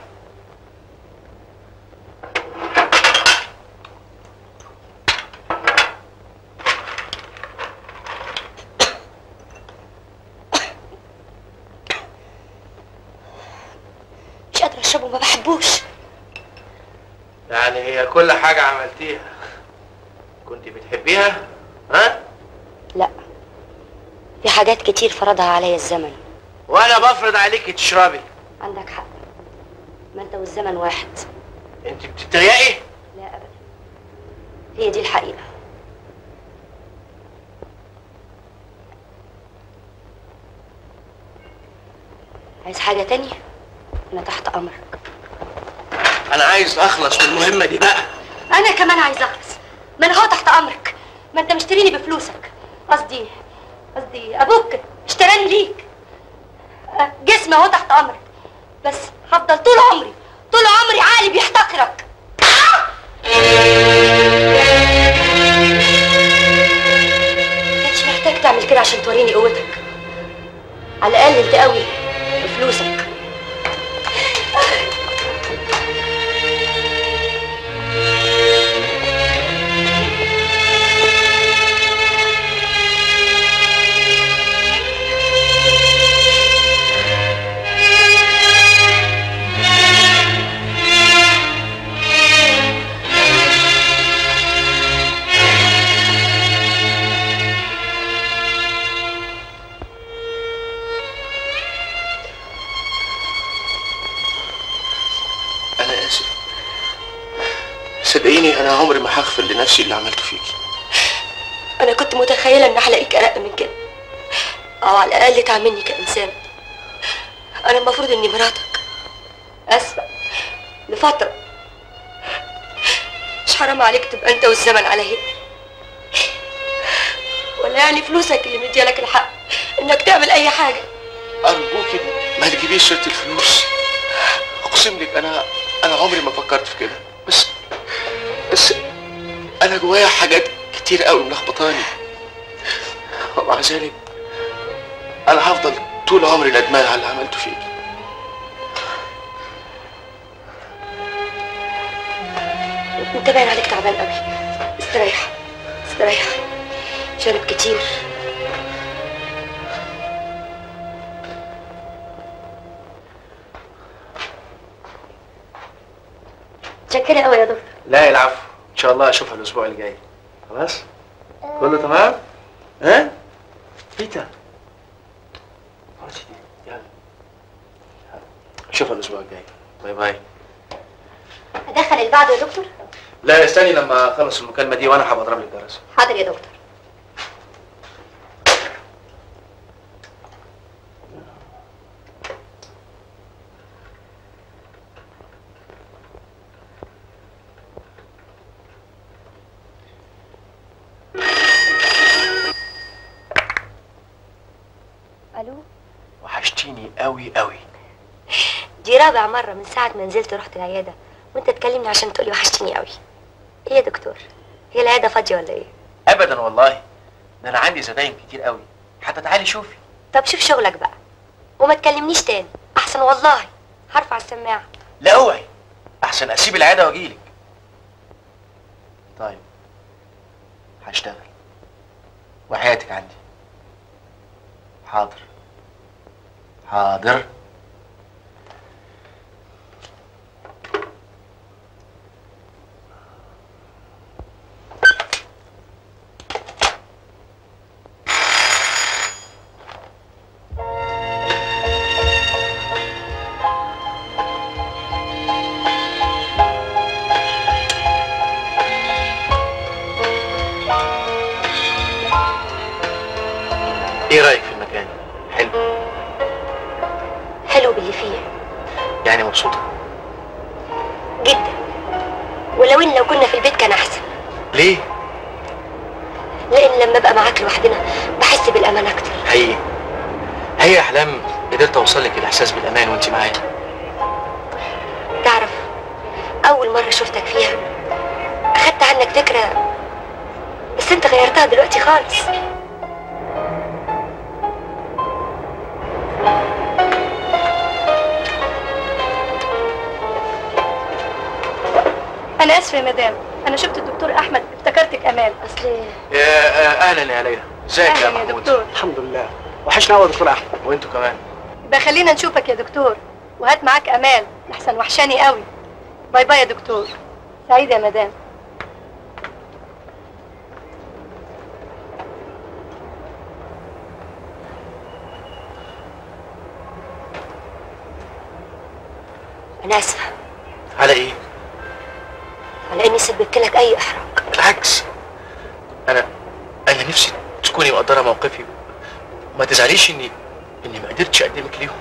مش قادرة اشربه ما بحبوش يعني هي كل حاجة عملتيها كنت بتحبيها ها لا في حاجات كتير فرضها عليا الزمن وانا بفرض عليك تشربي عندك حق ما انت والزمن واحد انت بتتريقي لا ابدا هي دي الحقيقة عايز حاجة تانية انا تحت امرك انا عايز اخلص من المهمة دي بقى انا كمان عايزه اخلص ما انا هو تحت امرك ما انت مشتريني بفلوسك قصدي قصدي ابوك اشتراني ليك أه، جسمي اهو تحت امرك بس هفضل طول عمري طول عمري عقلي بيحتقرك كانش محتاج تعمل كده عشان توريني قوتك على الاقل انت قوي بفلوسك انا اسف صدقيني انا عمري ما هغفر لنفسي اللي عملته فيكي انا كنت متخيله ان هلاقيك ارق من كده او على الاقل تعاملني كانسان انا المفروض اني مراتك اسفه لفتره مش حرام عليك تبقى انت والزمن عليا ولا يعني فلوسك اللي مديالك الحق انك تعمل اي حاجه ارجوكي ما تجيبيش سيره الفلوس اقسم لك انا انا عمري ما فكرت في كده بس بس انا جوايا حاجات كتير قوي ملخبطاني ومع ذلك انا هفضل طول عمري ندمان على اللي عملته فيكي انت باين عليك تعبان قوي استريح استريح شارب كتير متشكرة قوي يا دكتور لا العفو ان شاء الله اشوفها الاسبوع الجاي خلاص كله تمام ها بيتا خلاص دي يلا اشوفها الاسبوع الجاي باي باي ادخل اللي بعده يا دكتور لا استني لما اخلص المكالمه دي وانا هبقى اضرب لك الجرس حاضر يا دكتور الو وحشتيني قوي قوي دي رابع مرة من ساعة ما نزلت ورحت العيادة وانت تكلمني عشان تقولي وحشتني قوي ايه يا دكتور هي العيادة فاضية ولا ايه ابدا والله ده انا عندي زباين كتير قوي حتى تعالي شوفي طب شوف شغلك بقى وما تكلمنيش تاني احسن والله هرفع السماعة لا اوعي احسن اسيب العياده واجيلك طيب هشتغل وحياتك عندي حاضر حاضر ايه رايك في المكان حلو حلو باللي فيه يعني مبسوطه جدا ولو ان لو كنا في البيت كان احسن ليه لان لما ابقى معاك لوحدنا بحس بالامان اكتر حقيقي هي احلام قدرت اوصل لك الاحساس بالامان وانت معايا تعرف اول مره شفتك فيها اخدت عنك فكره بس انت غيرتها دلوقتي خالص انا اسفه يا مدام انا شفت الدكتور احمد افتكرتك امال اصل يا آه، اهلا يا ليلى ازيك يا اهلا يا محمود دكتور الحمد لله وحشنا قوي يا دكتور احمد وانتوا كمان يبقى خلينا نشوفك يا دكتور وهات معاك امال لحسن وحشاني قوي باي باي يا دكتور سعيد يا مدام انا اسفه على ايه على اني سببت لك اي احراج بالعكس انا انا نفسي تكوني مقدره موقفي ما تزعليش اني اني ما قدرتش اقدمك ليهم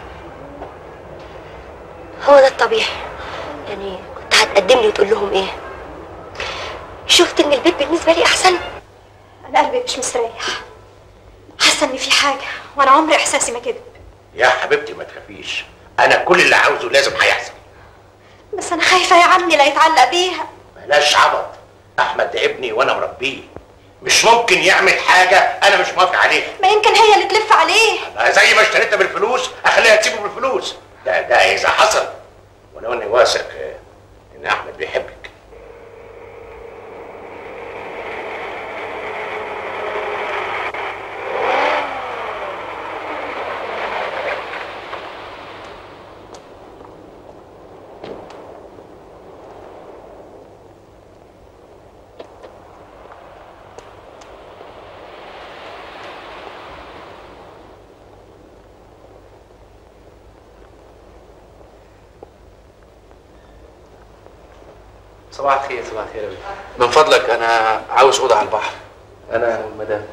هو ده الطبيعي يعني كنت هتقدم لي وتقول لهم ايه شفت ان البيت بالنسبه لي احسن انا قلبي مش مستريح حاسه ان في حاجه وانا عمري احساسي ما كده يا حبيبتي ما تخافيش انا كل اللي عاوزه لازم هيحصل بس انا خايفه يا عمي لا يتعلق بيها بلاش عبط احمد ده ابني وانا مربيه مش ممكن يعمل حاجه انا مش موافق عليها ما يمكن هي اللي تلف عليه أنا زي ما اشتريتها بالفلوس اخليها تسيبه بالفلوس ده ده اذا حصل ولو اني واثق آه، ان احمد بيحبك صباح الخير صباح الخير يا بيه. من فضلك انا عاوز اوضه على البحر انا والمدام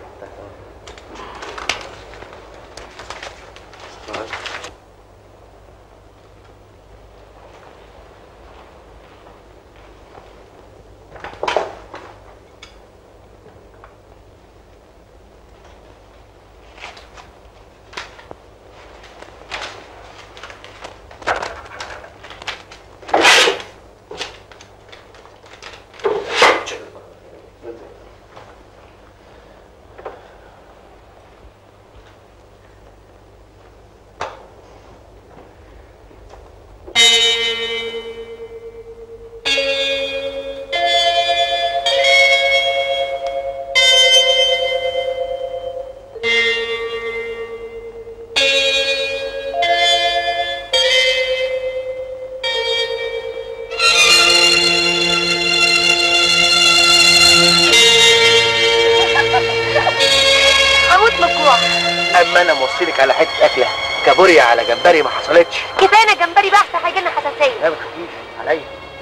هموت من الجوع اما انا موصيلك على حته اكله كابوريا على جمبري ما حصلتش كفايه جمبري بقى احسن هيجي لنا حساسيه لا ما تخافيش عليا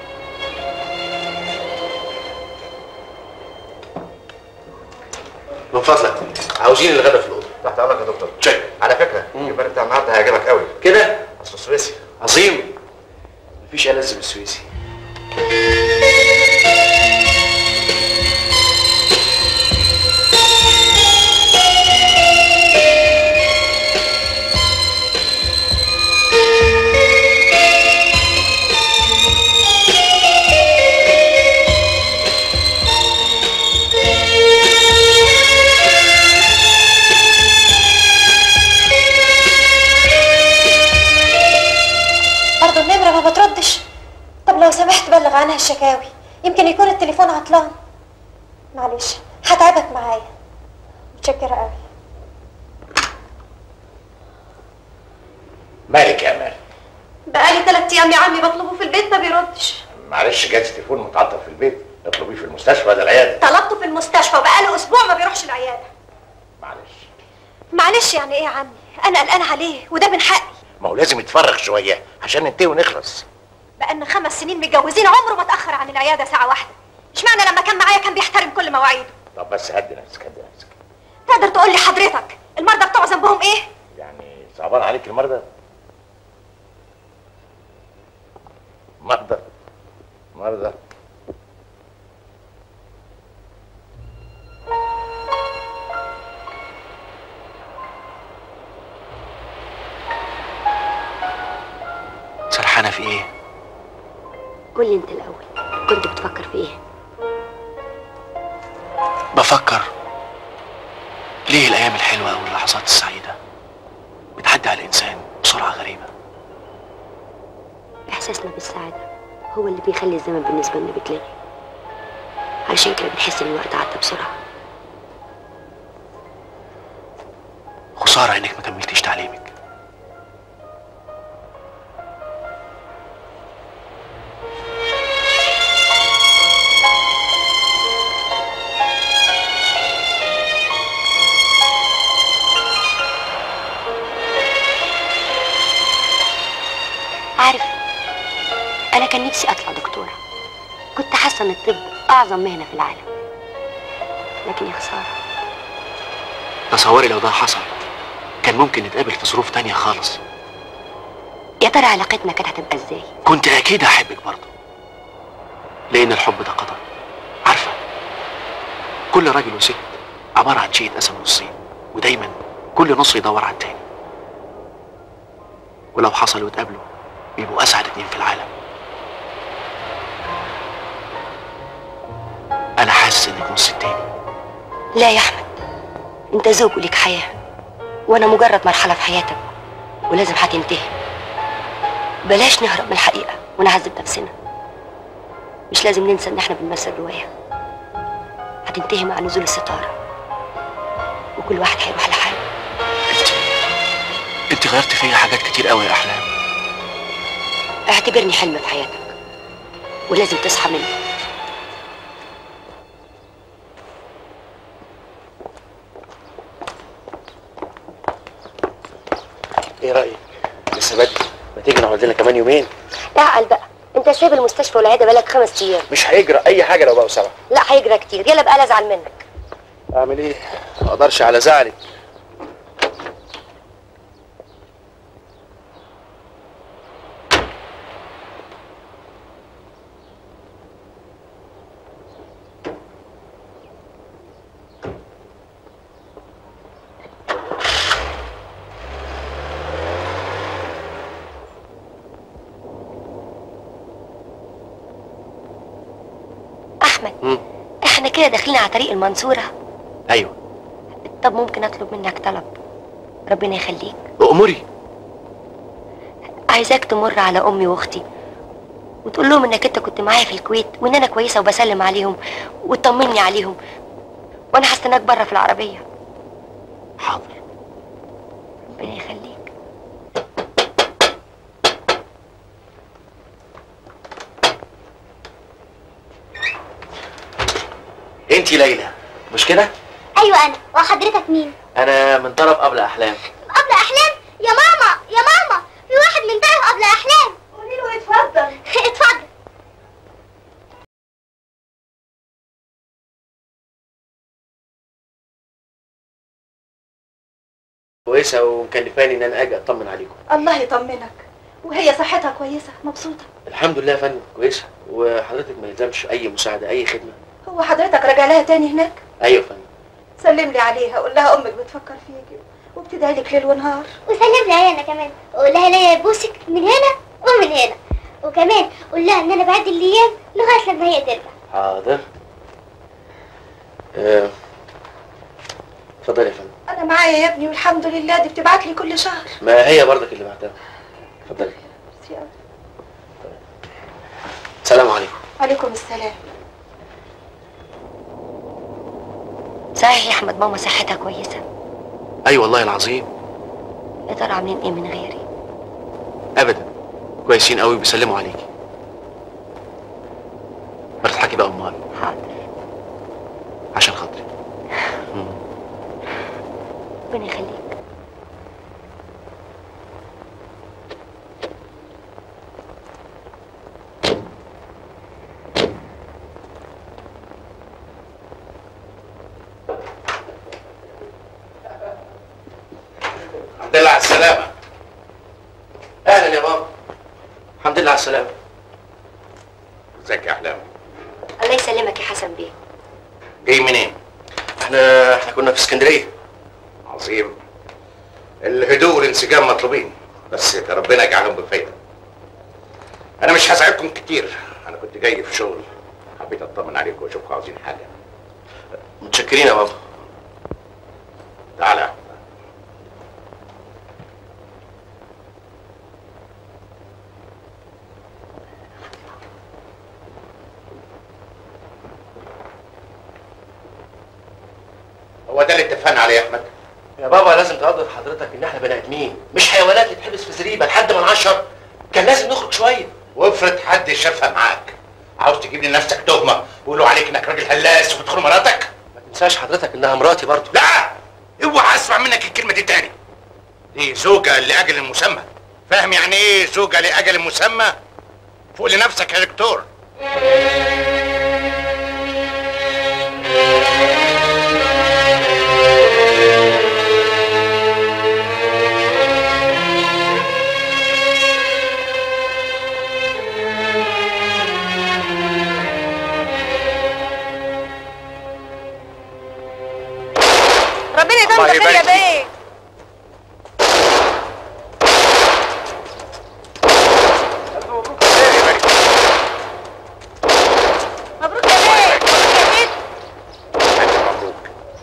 من فضلك عاوزين الغدا في الاوضه تحت امرك يا دكتور تشيك على فكره الجمبري بتاع النهارده هيعجبك قوي كده اصله سويسي عظيم مفيش ألذ بالسويسي برضه النمره ما بتردش طب لو سمحت بلغ عنها الشكاوي يمكن يكون التليفون عطلان معلش هتعبك معايا متشكره قوي مالك يا امال بقالي ثلاث ايام يا عمي بطلبه في البيت ما بيردش معلش جهاز التليفون متعطل في البيت اطلبيه في المستشفى ولا العياده طلبته في المستشفى وبقاله اسبوع ما بيروحش العياده معلش معلش يعني ايه يا عمي انا قلقان عليه وده من حقي ما هو لازم يتفرغ شويه عشان ننتهي ونخلص بقالنا خمس سنين متجوزين عمره ما اتاخر عن العياده ساعه واحده اشمعنى لما كان معايا كان بيحترم كل مواعيده طب بس هدي نفسك هدي نفسك تقدر تقول لي حضرتك المرضى صعبان عليك المرضى مرضى مرضى سرحانه في ايه قولي انت الاول كنت بتفكر في ايه بفكر ليه الايام الحلوه واللحظات السعيده بتعدي على الانسان بسرعه غريبه احساسنا بالسعاده هو اللي بيخلي الزمن بالنسبه لنا بيتلغي علشان كده بنحس ان الوقت عدى بسرعه خساره انك ما كملتيش تعليمك عارف انا كان نفسي اطلع دكتوره كنت حاسه ان الطب اعظم مهنه في العالم لكن يا خساره تصوري لو ده حصل كان ممكن نتقابل في ظروف تانية خالص يا ترى علاقتنا كانت هتبقى ازاي كنت اكيد هحبك برضه لان الحب ده قدر عارفه كل راجل وست عباره عن شيء اتقسم نصين ودايما كل نص يدور على التاني ولو حصلوا واتقابلوا بيبقوا اسعد اتنين في العالم انا حاسس انك نص التاني لا يا احمد انت زوج وليك حياه وانا مجرد مرحله في حياتك ولازم هتنتهي بلاش نهرب من الحقيقه ونعذب نفسنا مش لازم ننسى ان احنا بنمثل روايه هتنتهي مع نزول الستاره وكل واحد هيروح لحاله انت غيرت فيا حاجات كتير قوي يا احلام اعتبرني حلم في حياتك ولازم تصحى منه ايه رايك لسه بدري ما تيجي نقعد لنا كمان يومين اعقل بقى انت سايب المستشفى والعياده بقالك خمس ايام مش هيجرى اي حاجه لو بقوا سبعه لا هيجرى كتير يلا بقى لا ازعل منك اعمل ايه ما اقدرش على زعلك احمد مم. احنا كده داخلين على طريق المنصوره ايوه طب ممكن اطلب منك طلب ربنا يخليك اموري عايزاك تمر على امي واختي وتقول لهم انك انت كنت معايا في الكويت وان انا كويسه وبسلم عليهم وتطمني عليهم وانا هستناك بره في العربيه حاضر ربنا يخليك انت ليلى مش كده ايوه انا وحضرتك مين انا من طرف قبل احلام قبل احلام يا ماما يا ماما في واحد من طرف قبل احلام قولي له اتفضل اتفضل كويسه ومكلفاني ان انا اجي اطمن عليكم الله يطمنك وهي صحتها كويسه مبسوطه الحمد لله يا فندم كويسه وحضرتك ما يلزمش اي مساعده اي خدمه هو حضرتك راجع لها تاني هناك ايوه يا فندم سلم لي عليها قول لها امك بتفكر فيكي وبتدعي لك ليل ونهار وسلم لي عليها انا كمان قول لها ليا بوسك من هنا ومن هنا وكمان قول لها ان انا بعد الايام لغايه لما هي ترجع حاضر آه، اتفضل يا فندم انا معايا يا ابني والحمد لله دي بتبعت لي كل شهر ما هي برضك اللي بعتها اتفضلي السلام عليكم عليكم السلام صحيح يا احمد ماما صحتها كويسه اي والله العظيم يا ترى عاملين ايه من غيري ابدا كويسين قوي بيسلموا عليكي ما تضحكي بقى امال حاضر عشان خاطري مم. ربنا يخليك الحمد لله على السلامة على السلامه ازيك يا احلام الله يسلمك يا حسن بيه جاي منين احنا احنا كنا في اسكندريه عظيم الهدوء والانسجام مطلوبين بس ربنا يجعلهم بفايده انا مش هساعدكم كتير انا كنت جاي في شغل حبيت اطمن عليكم واشوفكم عاوزين حاجه متشكرين يا بابا تعالى هو ده اللي اتفقنا عليه يا احمد يا بابا لازم تقدر حضرتك ان احنا بني ادمين مش حيوانات اللي تحبس في زريبه لحد ما نعشر كان لازم نخرج شويه وافرض حد شافها معاك عاوز تجيب لنفسك تهمه ويقولوا عليك انك راجل هلاس وبتخون مراتك ما تنساش حضرتك انها مراتي برضه لا اوعى اسمع منك الكلمه دي تاني دي زوجه لاجل مسمى فاهم يعني ايه زوجه لاجل مسمى فوق لنفسك يا دكتور ربنا يدوم الله بخير يا يبارك فيك. بيه مبروك يا بيه مبروك يا بيه مبروك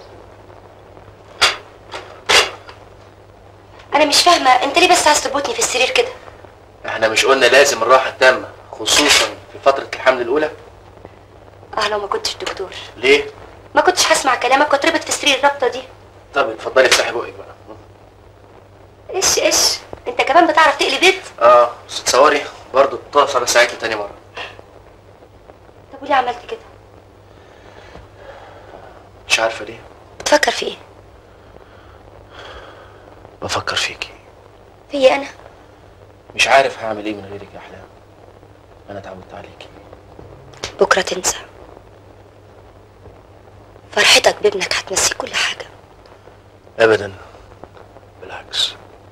انا مش فاهمه انت ليه بس عايز تربطني في السرير كده احنا مش قلنا لازم الراحه التامه خصوصا في فتره الحمل الاولى اه لو ما كنتش دكتور ليه ما كنتش هسمع كلامك واتربط في سرير الرابطه دي طب اتفضلي افتحي بقك بقى ايش ايش انت كمان بتعرف تقلي بيت اه بس تصوري برضه الطاسه ساعتها تاني مره طب وليه عملت كده مش عارفه ليه بتفكر في ايه بفكر فيكي فيا انا مش عارف هعمل ايه من غيرك يا احلام انا اتعودت عليكي بكره تنسى فرحتك بابنك هتنسي كل حاجه ابدا بالعكس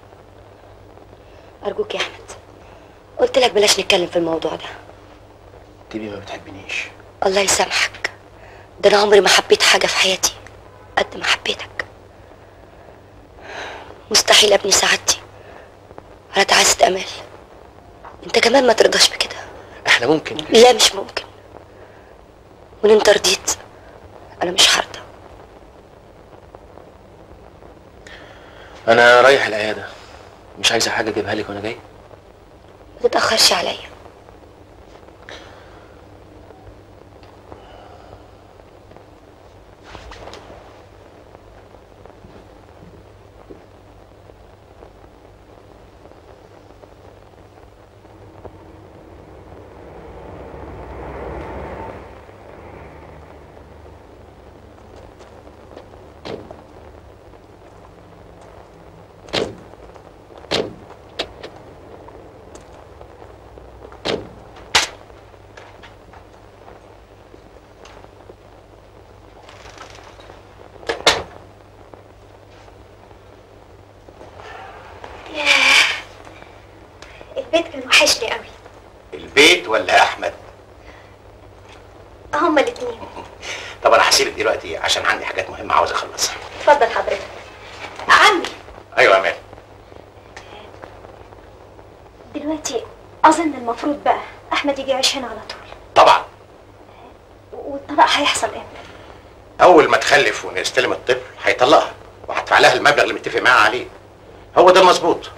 ارجوك يا احمد قلت لك بلاش نتكلم في الموضوع ده تبي ما بتحبنيش الله يسامحك ده انا عمري ما حبيت حاجه في حياتي قد ما حبيتك مستحيل ابني سعادتي على تعاسة امل انت كمان ما ترضاش بكده احنا ممكن لا مش ممكن وان انت رضيت انا مش هرضى انا رايح العياده مش عايزه حاجه اجيبها لك وانا جاي ما تتاخرش عليا البيت كان وحشني قوي البيت ولا احمد هما الاتنين طب انا هسيبك دلوقتي عشان عندي حاجات مهمه عاوز اخلصها اتفضل حضرتك عمي ايوه يا مان دلوقتي اظن المفروض بقى احمد يجي يعيش هنا على طول طبعا والطلاق هيحصل امتى اول ما تخلف ونستلم الطفل هيطلقها وهدفع لها المبلغ اللي متفق معاها عليه هو ده المظبوط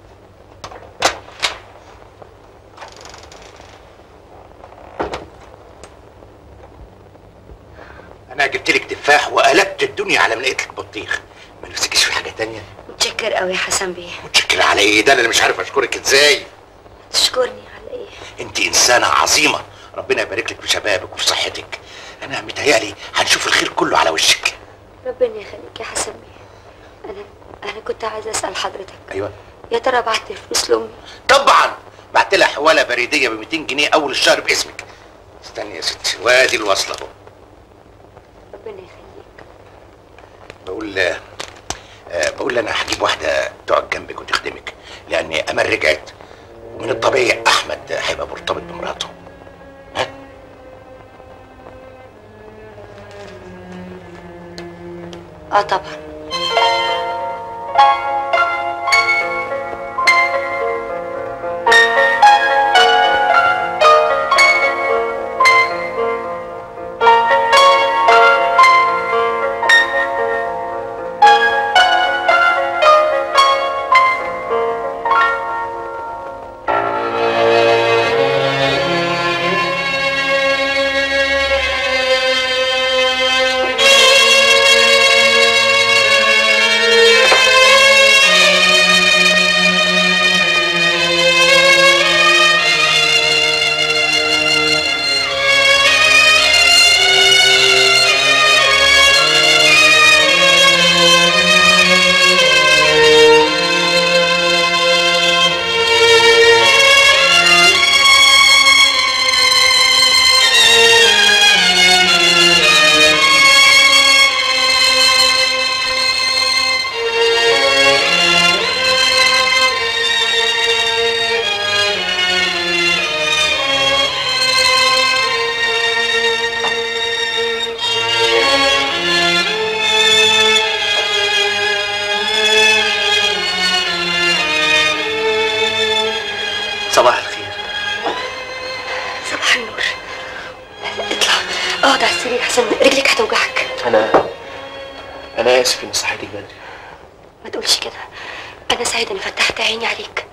انا جبت لك تفاح وقلبت الدنيا على ما لقيت لك بطيخ ما نفسكيش في حاجه تانية متشكر قوي يا حسن بيه متشكر على ايه ده انا اللي مش عارف اشكرك ازاي تشكرني على ايه انت انسانه عظيمه ربنا يبارك لك في شبابك وفي صحتك انا متهيألي هنشوف الخير كله على وشك ربنا يخليك يا حسن بيه انا انا كنت عايزه اسال حضرتك ايوه يا ترى بعت فلوس لامي طبعا بعت لها حواله بريديه ب 200 جنيه اول الشهر باسمك استني يا ستي وادي الوصله اهو ربنا يخليك بقول آه بقول انا هجيب واحده تقعد جنبك وتخدمك لان امل رجعت من الطبيعي احمد هيبقى مرتبط بمراته اه طبعا صباح الخير صباح النور اطلع اقعد على السرير عشان رجلك هتوجعك انا انا اسف اني صحيتك بدري ما تقولش كده انا سعيده اني فتحت عيني عليك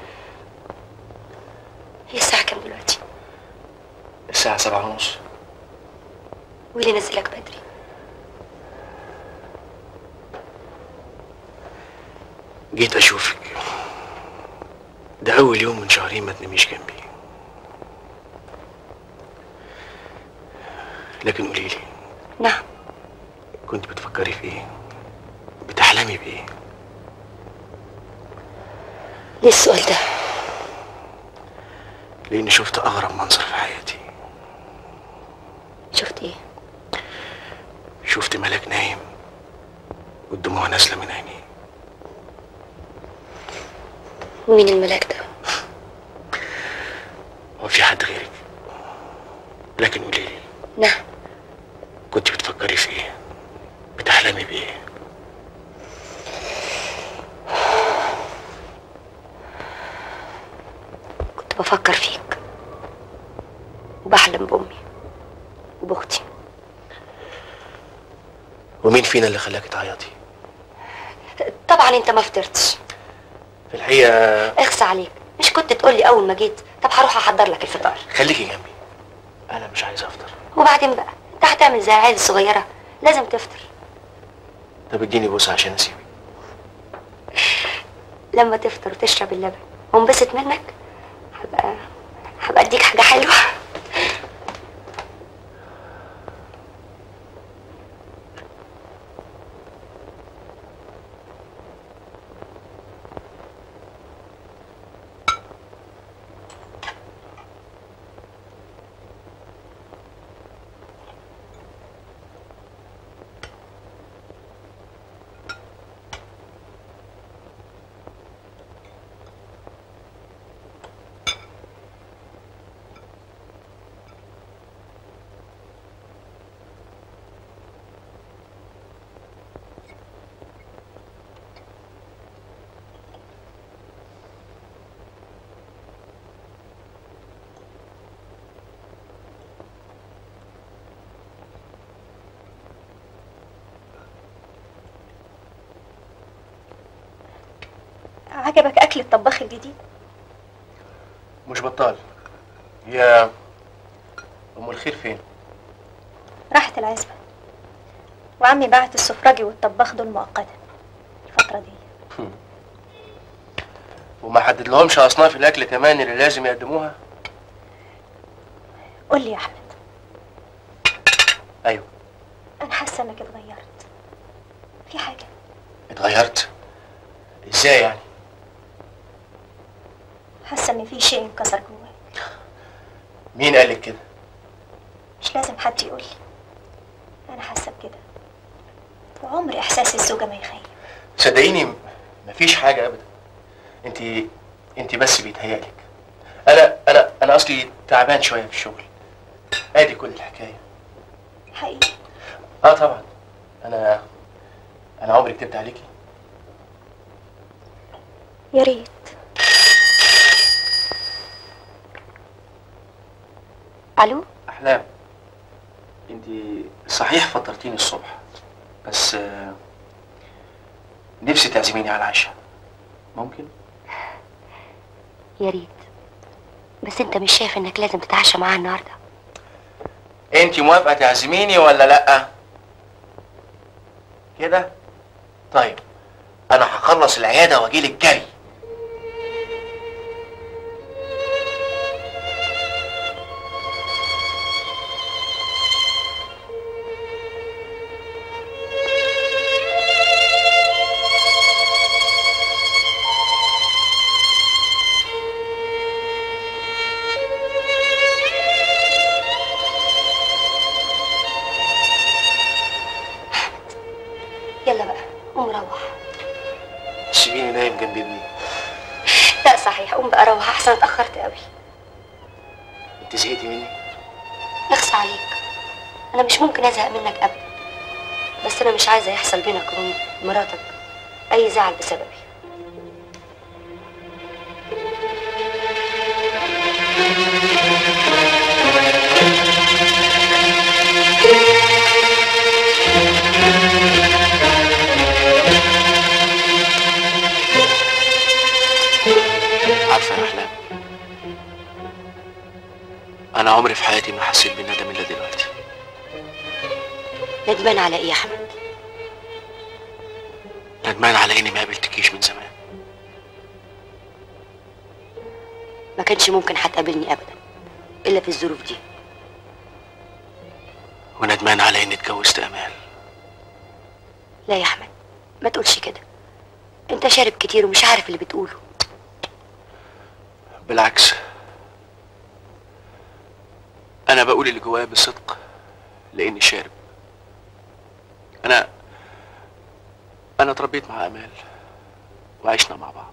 هي الساعه كام دلوقتي الساعة سبعة ونص واللي نزلك بدري جيت اشوفك ده اول يوم من شهرين ما تناميش جنبي لكن قولي لي نعم كنت بتفكري في ايه بتحلمي بايه ليه السؤال ده لاني شفت اغرب منظر في حياتي شفت ايه شفت ملاك نايم والدموع نازله من عينيه مين الملاك ده هو في حد غيرك لكن قولي لي نعم كنت بتفكري في ايه بتحلمي بايه كنت بفكر فيك وبحلم بامي وباختي ومين فينا اللي خلاك تعيطي طبعا انت ما فطرتش في الحقيقه اخس عليك مش كنت تقولي اول ما جيت طب هروح احضر لك الفطار خليكي جنبي انا مش عايز افطر وبعدين بقى انت هتعمل زي العيال الصغيره لازم تفطر طب اديني بوسه عشان اسيبك لما تفطر وتشرب اللبن وانبسط منك هبقى هبقى اديك حاجه حلوه عجبك اكل الطباخ الجديد مش بطال يا ام الخير فين راحت العزبه وعمي بعت السفرجي والطباخ دول مؤقتا الفتره دي وما حدد لهمش اصناف الاكل كمان اللي لازم يقدموها قول لي يا احمد ايوه انا حاسه انك اتغيرت في حاجه اتغيرت ازاي يعني حاسه ان في شيء انكسر جواك مين قال لك كده مش لازم حد يقول لي انا حاسه بكده وعمر احساس الزوجه ما يخيب صدقيني م- مفيش حاجه ابدا انت انت بس بيتهيألك انا انا انا اصلي تعبان شويه في الشغل ادي كل الحكايه حقيقي اه طبعا انا انا عمري كتبت عليكي يا ريت الو احلام انت صحيح فطرتيني الصبح بس آه، نفسي تعزميني على العشاء ممكن يا ريت بس انت مش شايف انك لازم تتعشى معاها النهارده انت موافقه تعزميني ولا لا كده طيب انا هخلص العياده واجيلك جري يلا بقى قوم روح سيبيني نايم جنب ابني لا صحيح قوم بقى روح احسن اتاخرت قوي انت زهقتي مني اخص عليك انا مش ممكن ازهق منك ابدا بس انا مش عايزه يحصل بينك وبين مراتك اي زعل بسببي عارفه يا احلام انا عمري في حياتي ما حسيت بالندم الا دلوقتي ندمان على ايه يا احمد ندمان على اني ما قابلتكيش من زمان ما كانش ممكن هتقابلني ابدا الا في الظروف دي وندمان على اني اتجوزت امال لا يا احمد ما تقولش كده انت شارب كتير ومش عارف اللي بتقوله بالعكس انا بقول اللي جوايا بصدق لاني شارب انا انا اتربيت مع امال وعشنا مع بعض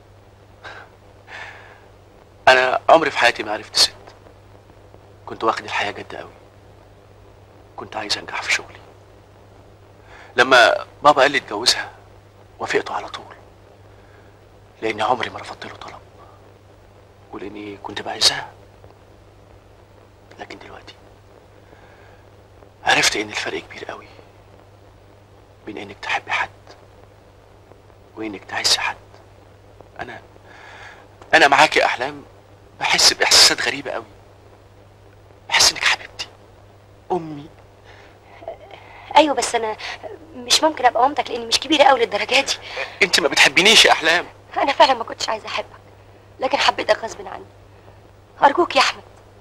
انا عمري في حياتي ما عرفت ست كنت واخد الحياه جد قوي كنت عايز انجح في شغلي لما بابا قال لي اتجوزها وافقته على طول لاني عمري ما رفضت له طلب ولاني كنت بعزها لكن دلوقتي عرفت ان الفرق كبير قوي بين انك تحبي حد وانك تعز حد انا انا معاكي يا احلام بحس باحساسات غريبه قوي بحس انك حبيبتي امي ايوه بس انا مش ممكن ابقى مامتك لاني مش كبيره قوي للدرجه دي انت ما بتحبينيش يا احلام انا فعلا ما كنتش عايزه احبك لكن حبيتك غصب عني ارجوك يا احمد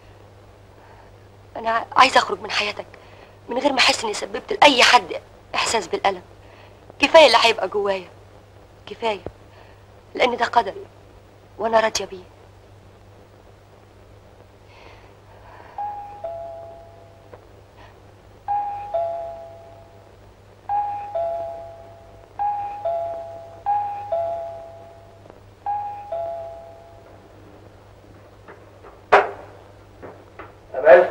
انا عايزه اخرج من حياتك من غير ما احس اني سببت لاي حد احساس بالالم كفايه اللي هيبقى جوايا كفايه لان ده قدري وانا راضيه بيه امال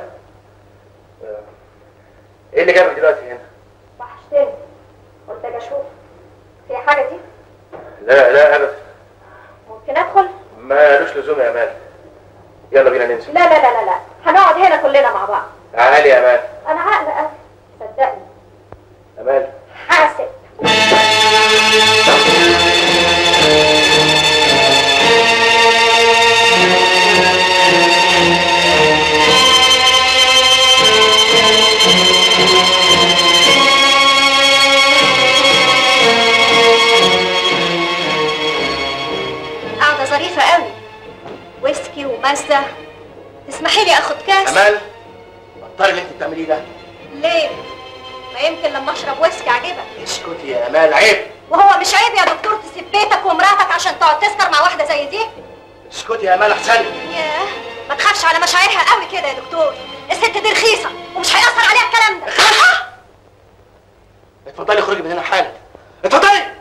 ايه اللي جابك دلوقتي هنا وحشتني قلت اجي اشوف في حاجه دي لا لا ابدا ممكن ادخل مالوش لزوم يا امال يلا بينا ننزل لا لا لا لا لا هنقعد هنا كلنا مع بعض تعالي يا امال انا عقل قوي صدقني امال حاسب قاعدة ظريفة قوي ويسكي ومزة تسمحي لي اخد كاس امال بطلي اللي انت بتعمليه ده ليه؟ ما يمكن لما اشرب ويسكي عجبك اسكتي يا امال عيب وهو مش عيب يا دكتور تسيب بيتك ومراتك عشان تقعد تسكر مع واحدة زي دي؟ اسكتي يا امال احسن ياه ما تخافش على مشاعرها قوي كده يا دكتور الست دي رخيصة ومش هيأثر عليها الكلام ده اتفضلي اخرجي من هنا حالا اتفضلي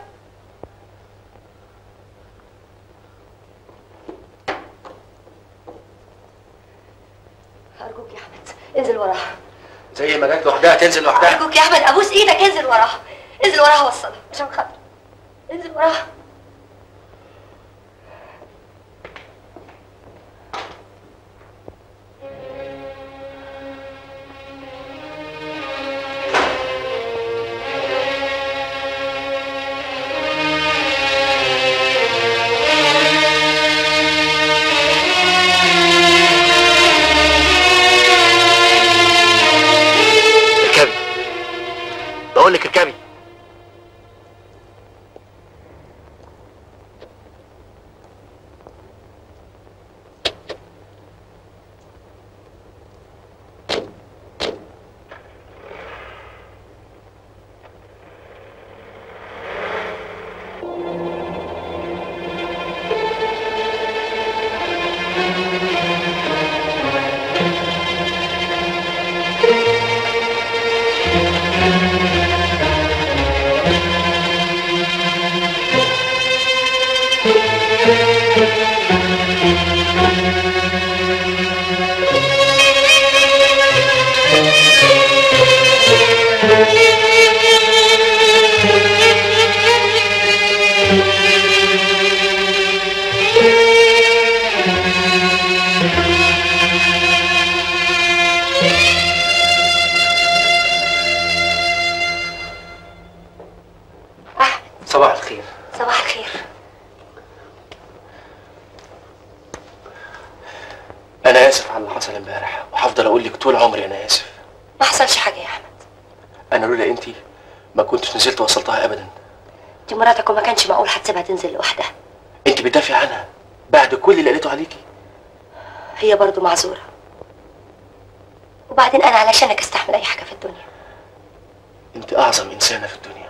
ارجوك يا احمد انزل وراها زي ما جت لوحدها تنزل لوحدها ارجوك يا احمد ابوس ايدك انزل وراها انزل وراها وصلها عشان خاطر انزل وراها اركبي بقول لك اركبي صباح الخير صباح الخير انا اسف على اللي حصل امبارح وهفضل اقول لك طول عمري انا اسف ما حصلش حاجه يا احمد انا لولا انتي ما كنتش نزلت وصلتها ابدا دي مراتك وما كانش معقول هتسيبها تنزل لوحدها انت بتدافع عنها بعد كل اللي قالته عليكي هي برضو معذوره وبعدين انا علشانك استحمل اي حاجه في الدنيا انت اعظم انسانه في الدنيا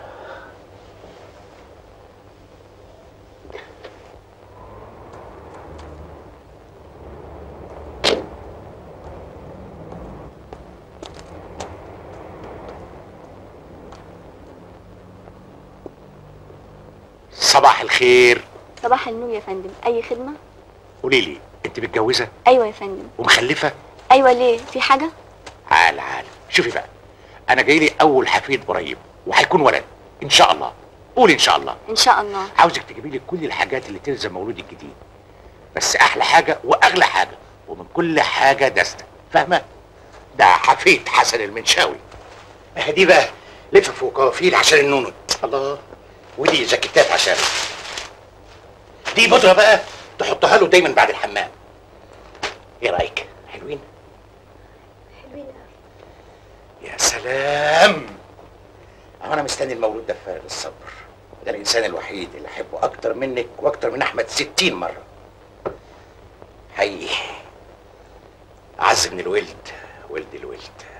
صباح الخير صباح النور يا فندم اي خدمه قولي لي انت متجوزه ايوه يا فندم ومخلفه ايوه ليه في حاجه عال عال شوفي بقى انا جاي لي اول حفيد قريب وهيكون ولد ان شاء الله قولي ان شاء الله ان شاء الله عاوزك تجيبي لي كل الحاجات اللي تلزم مولود الجديد بس احلى حاجه واغلى حاجه ومن كل حاجه دستة فاهمه ده حفيد حسن المنشاوي اه دي بقى لف فوق كوافيل عشان النونو الله ودي جاكيتات عشان دي بودره بقى تحطها له دايما بعد الحمام ايه رايك حلوين حلوين يا سلام أهو انا مستني المولود ده بفارغ الصبر ده الانسان الوحيد اللي احبه اكتر منك واكتر من احمد ستين مره حقيقي اعز من الولد ولد الولد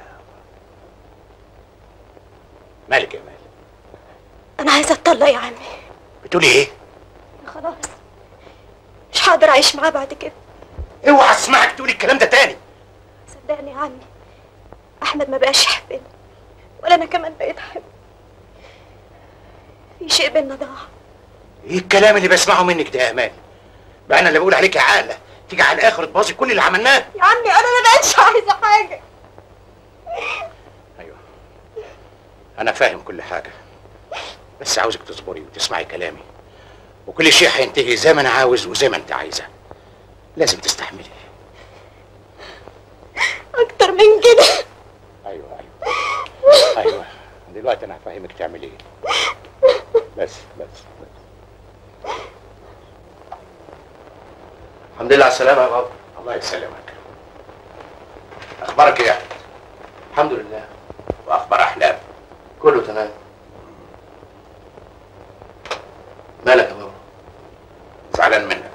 مالك يا مال انا عايزه اتطلق يا عمي بتقولي ايه خلاص مش هقدر اعيش معاه بعد كده اوعى اسمعك تقولي الكلام ده تاني صدقني يا عمي احمد ما بقاش يحبني ولا انا كمان بقيت احبه في شيء بينا ضاع ايه الكلام اللي بسمعه منك ده يا امال بقى انا اللي بقول عليك يا عاقله تيجي على الاخر تبوظي كل اللي عملناه يا عمي انا ما بقتش عايزه حاجه انا فاهم كل حاجه بس عاوزك تصبري وتسمعي كلامي وكل شيء هينتهي زي ما انا عاوز وزي ما انت عايزه لازم تستحملي اكتر من كده ايوه ايوه ايوه دلوقتي انا هفهمك تعملي ايه بس بس بس الحمد لله على السلامه يا بابا الله يسلمك اخبارك ايه يا احمد الحمد لله واخبار احلام كله تمام مالك يا بابا زعلان منك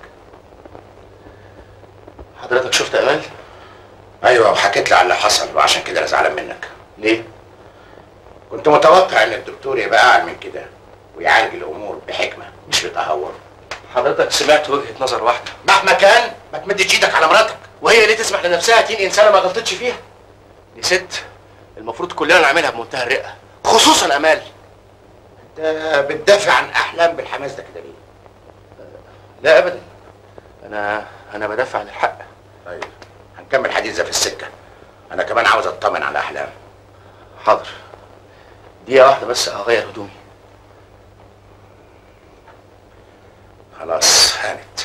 حضرتك شفت امال ايوه وحكيت لي على اللي حصل وعشان كده انا زعلان منك ليه كنت متوقع ان الدكتور يبقى اعلى من كده ويعالج الامور بحكمه مش بتهور حضرتك سمعت وجهه نظر واحده مهما كان ما تمدش ايدك على مراتك وهي ليه تسمح لنفسها تين انسانه ما غلطتش فيها دي ست المفروض كلنا نعملها بمنتهى الرقه خصوصا امال انت بتدافع عن احلام بالحماس ده كده ليه لا ابدا انا انا بدافع عن الحق طيب هنكمل حديث ده في السكه انا كمان عاوز اطمن على احلام حاضر دقيقة واحدة بس هغير هدومي خلاص هانت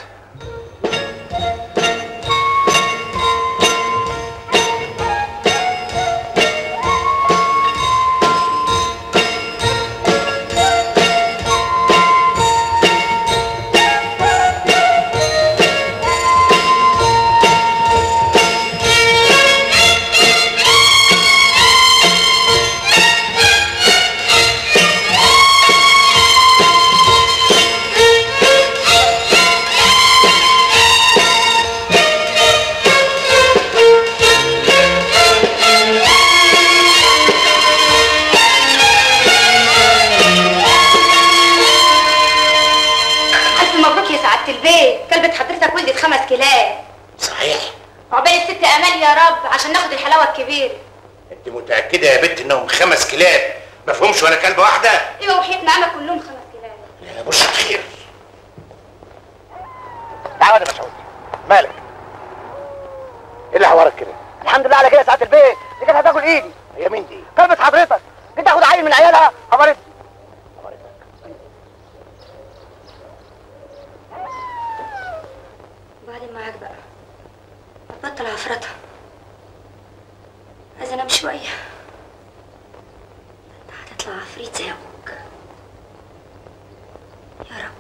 ألف مبروك يا سعادة البيت كلبة حضرتك ولدت خمس كلاب صحيح عقبال الست أمال يا رب عشان ناخد الحلاوة الكبيرة انت متاكده يا بنت انهم خمس كلاب ما فيهمش ولا كلبه واحده ايوه وحياة نعمة كلهم خمس كلاب يا بشرى خير تعالى يا مسعود مالك ايه اللي حوارك كده الحمد لله على كده يا سعاده البيت دي كانت هتاكل ايدي هي مين دي كلمه حضرتك جيت اخد عيل من عيالها خبرت وبعدين معاك بقى هتبطل عفرتها عايزة انام شوية انت هتطلع عفريت زي ابوك يا رب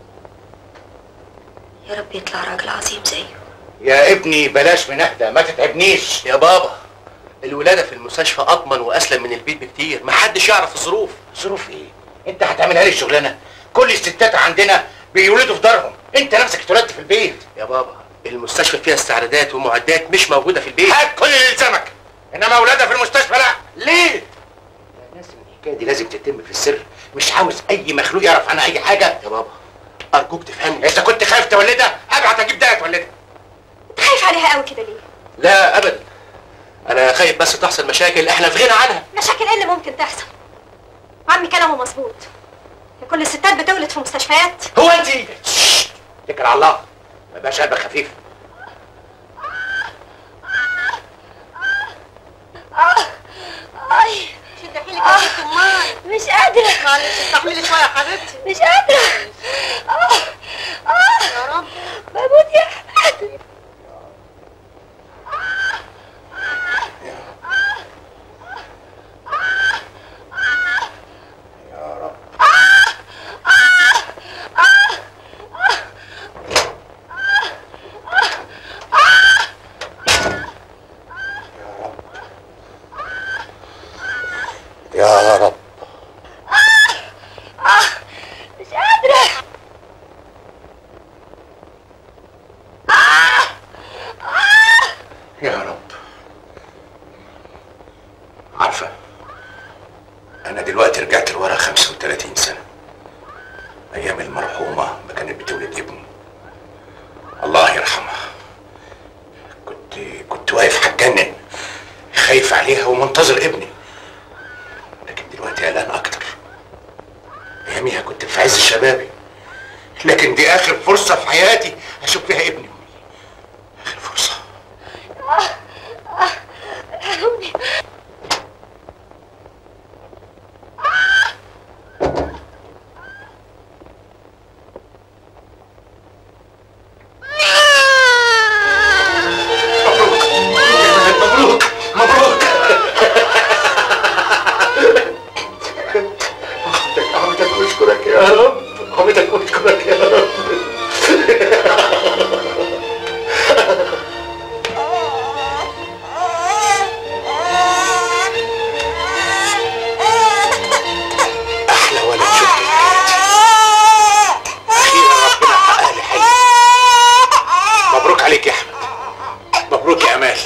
يا رب يطلع راجل عظيم زيه يا ابني بلاش من اهدى ما تتعبنيش يا بابا الولادة في المستشفى أضمن وأسلم من البيت بكتير محدش يعرف الظروف ظروف ايه انت هتعملها لي الشغلانه كل الستات عندنا بيولدوا في دارهم انت نفسك اتولدت في البيت يا بابا المستشفى فيها استعدادات ومعدات مش موجودة في البيت هات كل اللي يلزمك انما اولادها في المستشفى لا ليه يا ناس الحكايه دي لازم تتم في السر مش عاوز اي مخلوق يعرف عنها اي حاجه يا بابا ارجوك تفهمني اذا كنت خايف تولدها ابعت اجيب ده تولدها انت خايف عليها قوي كده ليه لا ابدا انا خايف بس تحصل مشاكل احنا في غنى عنها مشاكل ايه اللي ممكن تحصل عمي كلامه مظبوط يا كل الستات بتولد في مستشفيات هو انت اتكل على الله ما بقاش قلبك خفيف اي شد حيلك يا ست امال مش قادرة معلش استحملي شويه يا حبيبتي مش قادرة آه آه يا رب بموت يا أحمد يا رب مش قادرة يا رب عارفة أنا دلوقتي رجعت لورا 35 سنة أيام المرحومة ما كانت بتولد ابني الله يرحمها كنت كنت واقف هتجنن خايف عليها ومنتظر ابني لكن دلوقتي قلقان أكتر أياميها كنت في عز شبابي لكن دي آخر فرصة في حياتي أشوف فيها ابني آخر فرصة ارحمني مبروك مبروك حمدك حمدك واشكرك يا رب حمدك واشكرك يا رب احلى ولد شفته في حياتي اخيرا ربنا حقق لي حلمي مبروك عليك يا احمد مبروك يا امال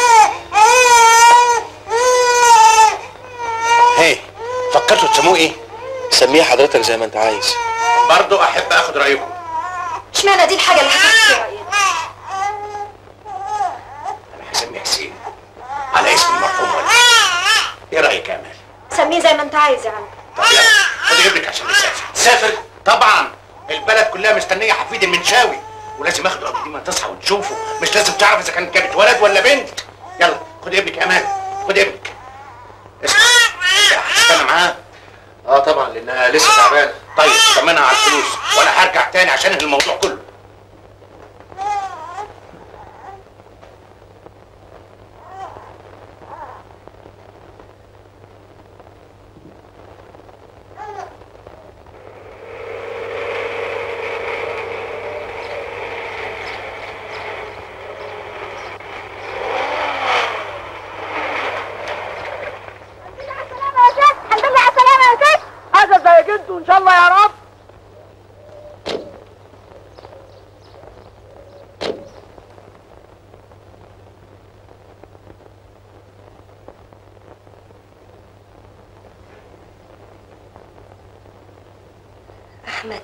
هي فكرتوا تسموه ايه سميها حضرتك زي ما انت عايز برضو احب اخد رايكم اشمعنى دي الحاجة اللي هتاخد فيها رأيك انا هسميه حسين على اسم المرحوم والدي ايه رايك يا امال سميه زي ما انت عايز يا عم طب يلا خد ابنك عشان نسافر تسافر طبعا البلد كلها مستنيه حفيد المنشاوي ولازم اخده قبل ما تصحى وتشوفه مش لازم تعرف اذا كان جابت ولد ولا بنت يلا خد خد ابنك يا امان خد ابنك اسمع استنى معاه اه طبعا لانها لسه تعبانه طيب طمنها على الفلوس وانا هرجع تاني عشان انهي الموضوع كله الحمد لله على السلامة يا ست هذا زي جده ان شاء الله يا رب أحمد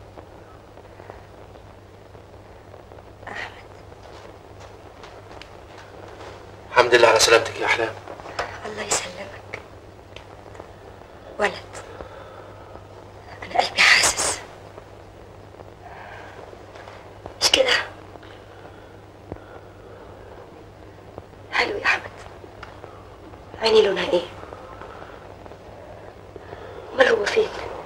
الحمد لله على سلامتك يا احلام الله يسلمك ولد أنا قلبي حاسس مش كده حلو يا أحمد عيني لونها إيه أمال هو فين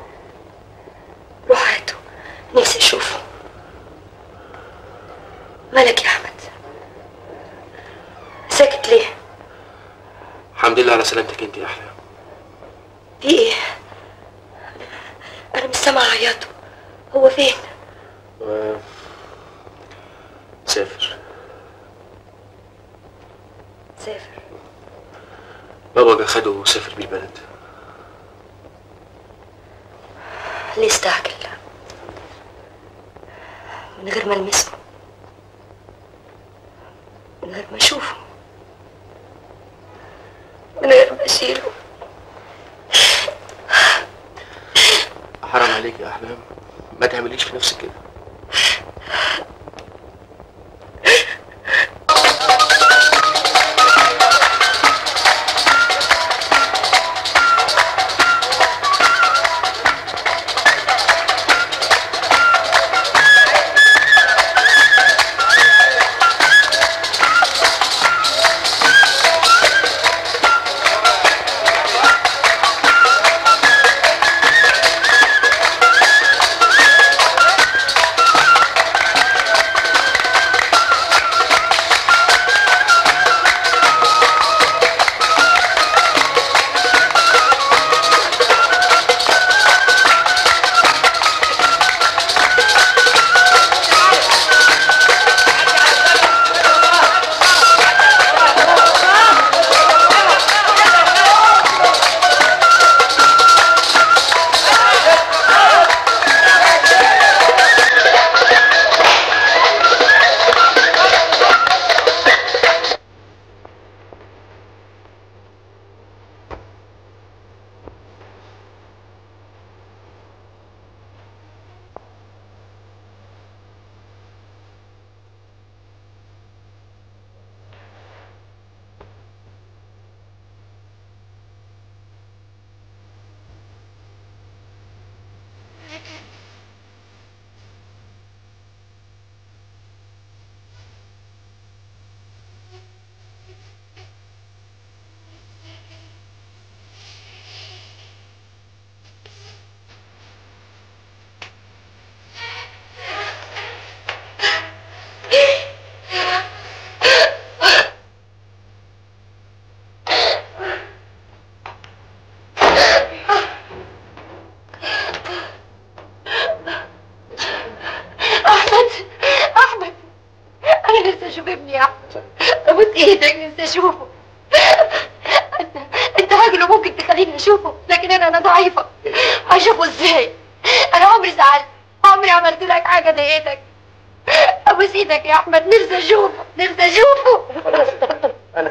روح هاته نفسي أشوفه مالك يا أحمد ساكت ليه الحمد لله على سلامتك انت يا احلام في ايه انا مش سامعه عياطه هو فين آه، سافر سافر بابا جه خده وسافر بيه البلد ليه استعجل من غير ما المسه من غير ما اشوفه من غير ما اشيله حرام عليك يا احلام ما تعمليش في نفسك كده احمد احمد انا نفسي اشوف ابني يا احمد ابوس ايدك نفسي اشوفه انت انت راجل وممكن تخليني اشوفه لكن انا انا ضعيفه اشوفه ازاي انا عمري زعلت عمري عملت لك حاجه ضايقتك ابوس ايدك يا احمد نفسي اشوفه نفسي اشوفه انا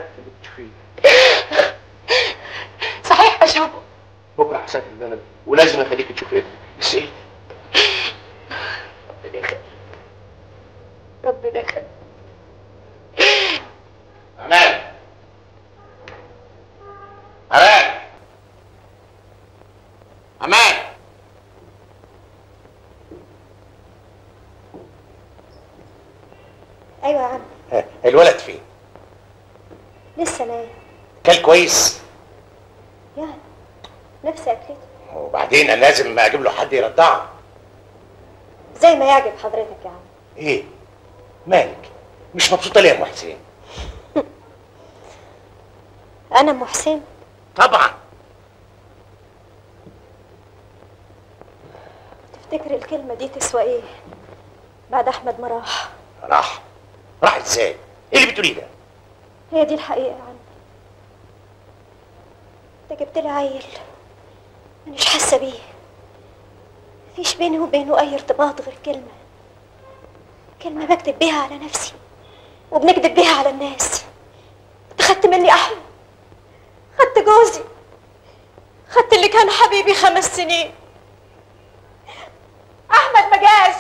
صحيح اشوفه بكره هسافر البلد ولازم اخليك تشوف ابنك بس ايه ربنا يخليك امان امان امان ايوه يا عم ها، الولد فين لسه نايم كل كويس يعني نفسي اكلته وبعدين انا لازم اجيب له حد يرضعه زي ما يعجب حضرتك يا عم ايه مالك مش مبسوطه ليه يا ام حسين انا ام حسين طبعا تفتكر الكلمه دي تسوى ايه بعد احمد ما راح راح راح ازاي ايه اللي بتقوليه ده هي دي الحقيقه يا عم انت جبت لي عيل انا مش حاسه بيه مفيش بيني وبينه اي ارتباط غير كلمه كلمه بكتب بيها على نفسي وبنكذب بيها على الناس انت خدت مني احمد خدت جوزي خدت اللي كان حبيبي خمس سنين احمد ما جاش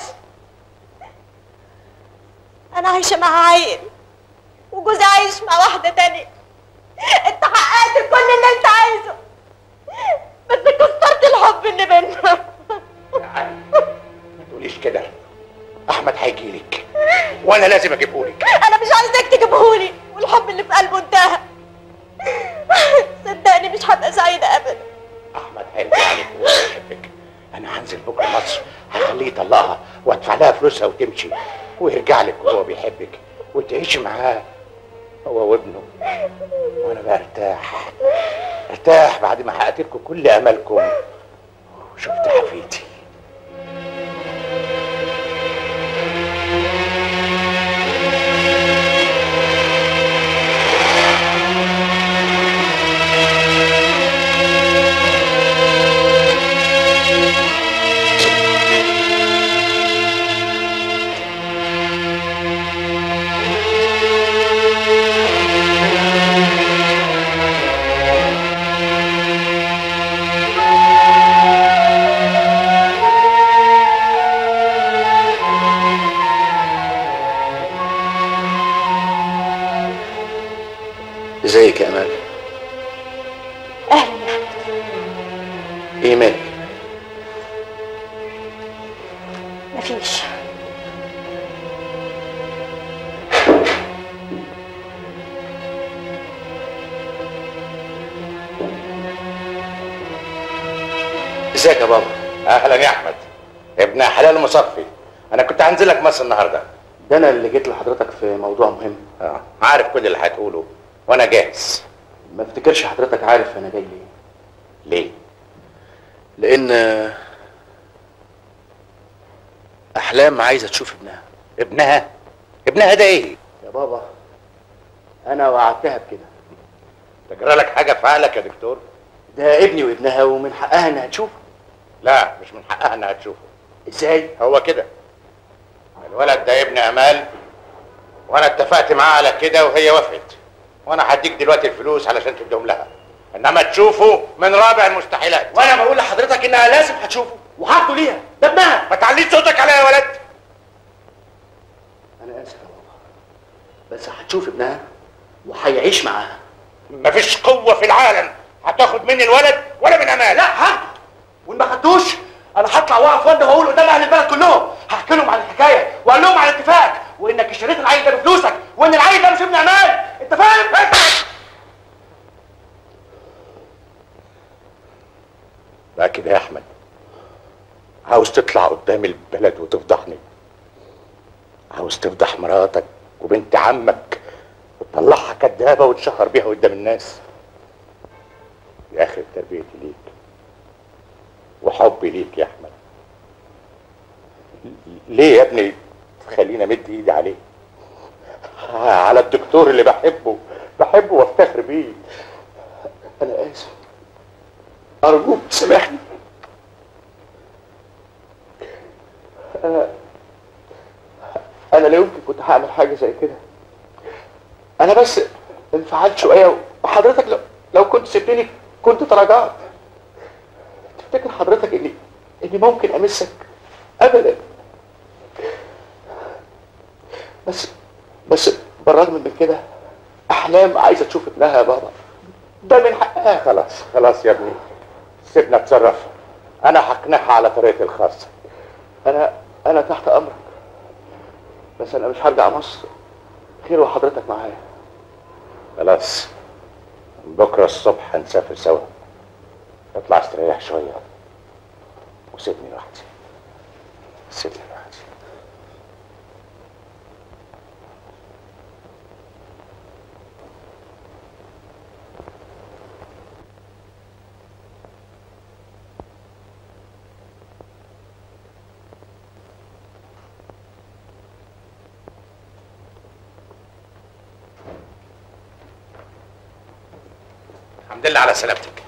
انا عايشه مع عيل وجوزي عايش مع واحده تانية انت حققت كل اللي انت عايزه بس كسرت الحب اللي بينا ما تقوليش كده احمد هيجي لك وانا لازم اجيبه لك انا مش عايزاك تجيبهولي والحب اللي في قلبه انتهى صدقني مش هبقى سعيده ابدا احمد هيرجع لك وهو بيحبك انا هنزل بكره مصر هخليه يطلقها وادفع لها فلوسها وتمشي ويرجع لك وهو بيحبك وتعيشي معاه هو وابنه وانا بقى ارتاح ارتاح بعد ما حققت لكم كل املكم وشفت حفيدي ازيك يا امال اهلا يا احمد ايه مالك مفيش ازيك يا بابا اهلا يا احمد ابن حلال مصفي انا كنت هنزل لك مصر النهارده ده انا اللي جيت لحضرتك في موضوع مهم اه عارف كل اللي هتقوله وانا جاهز ما افتكرش حضرتك عارف انا جاي ليه ليه لان احلام عايزه تشوف ابنها ابنها ابنها ده ايه يا بابا انا وعدتها بكده تجرى لك حاجه في عقلك يا دكتور ده ابني وابنها ومن حقها انها تشوفه لا مش من حقها انها تشوفه ازاي هو كده الولد ده ابن امال وانا اتفقت معاه على كده وهي وافقت وانا هديك دلوقتي الفلوس علشان تديهم لها انما تشوفه من رابع المستحيلات وانا بقول لحضرتك انها لازم هتشوفه وهاخده ليها ده ابنها ما تعليش صوتك عليا يا ولد انا اسف يا بابا بس هتشوف ابنها وهيعيش معاها مفيش قوه في العالم هتاخد مني الولد ولا من امال لا هاخده وان ما خدتوش انا هطلع واقف وانده واقول قدام اهل البلد كلهم هحكي لهم عن الحكايه واقول لهم عن اتفاقك وانك اشتريت العيل ده بفلوسك وان العيل ده مش ابن امال انت فاهم؟ بقى كده يا احمد عاوز تطلع قدام البلد وتفضحني عاوز تفضح مراتك وبنت عمك وتطلعها كدابه وتشهر بيها قدام الناس يا اخي تربيتي ليك وحبي ليك يا احمد ليه يا ابني خليني امد ايدي عليه على الدكتور اللي بحبه بحبه وافتخر بيه انا اسف ارجوك تسامحني انا انا لا يمكن كنت هعمل حاجه زي كده انا بس انفعلت شويه وحضرتك لو لو كنت سبتني كنت تراجعت تفتكر حضرتك اني اني ممكن امسك ابدا بس بس بالرغم من كده احلام عايزه تشوف ابنها يا بابا ده من حقها خلاص خلاص يا ابني سيبنا اتصرف انا هقنعها على طريقتي الخاصه انا انا تحت امرك بس انا مش هرجع مصر غير وحضرتك معايا خلاص بكره الصبح هنسافر سوا اطلع استريح شويه وسيبني لوحدي سيبني لوحدي الحمد لله على سلامتك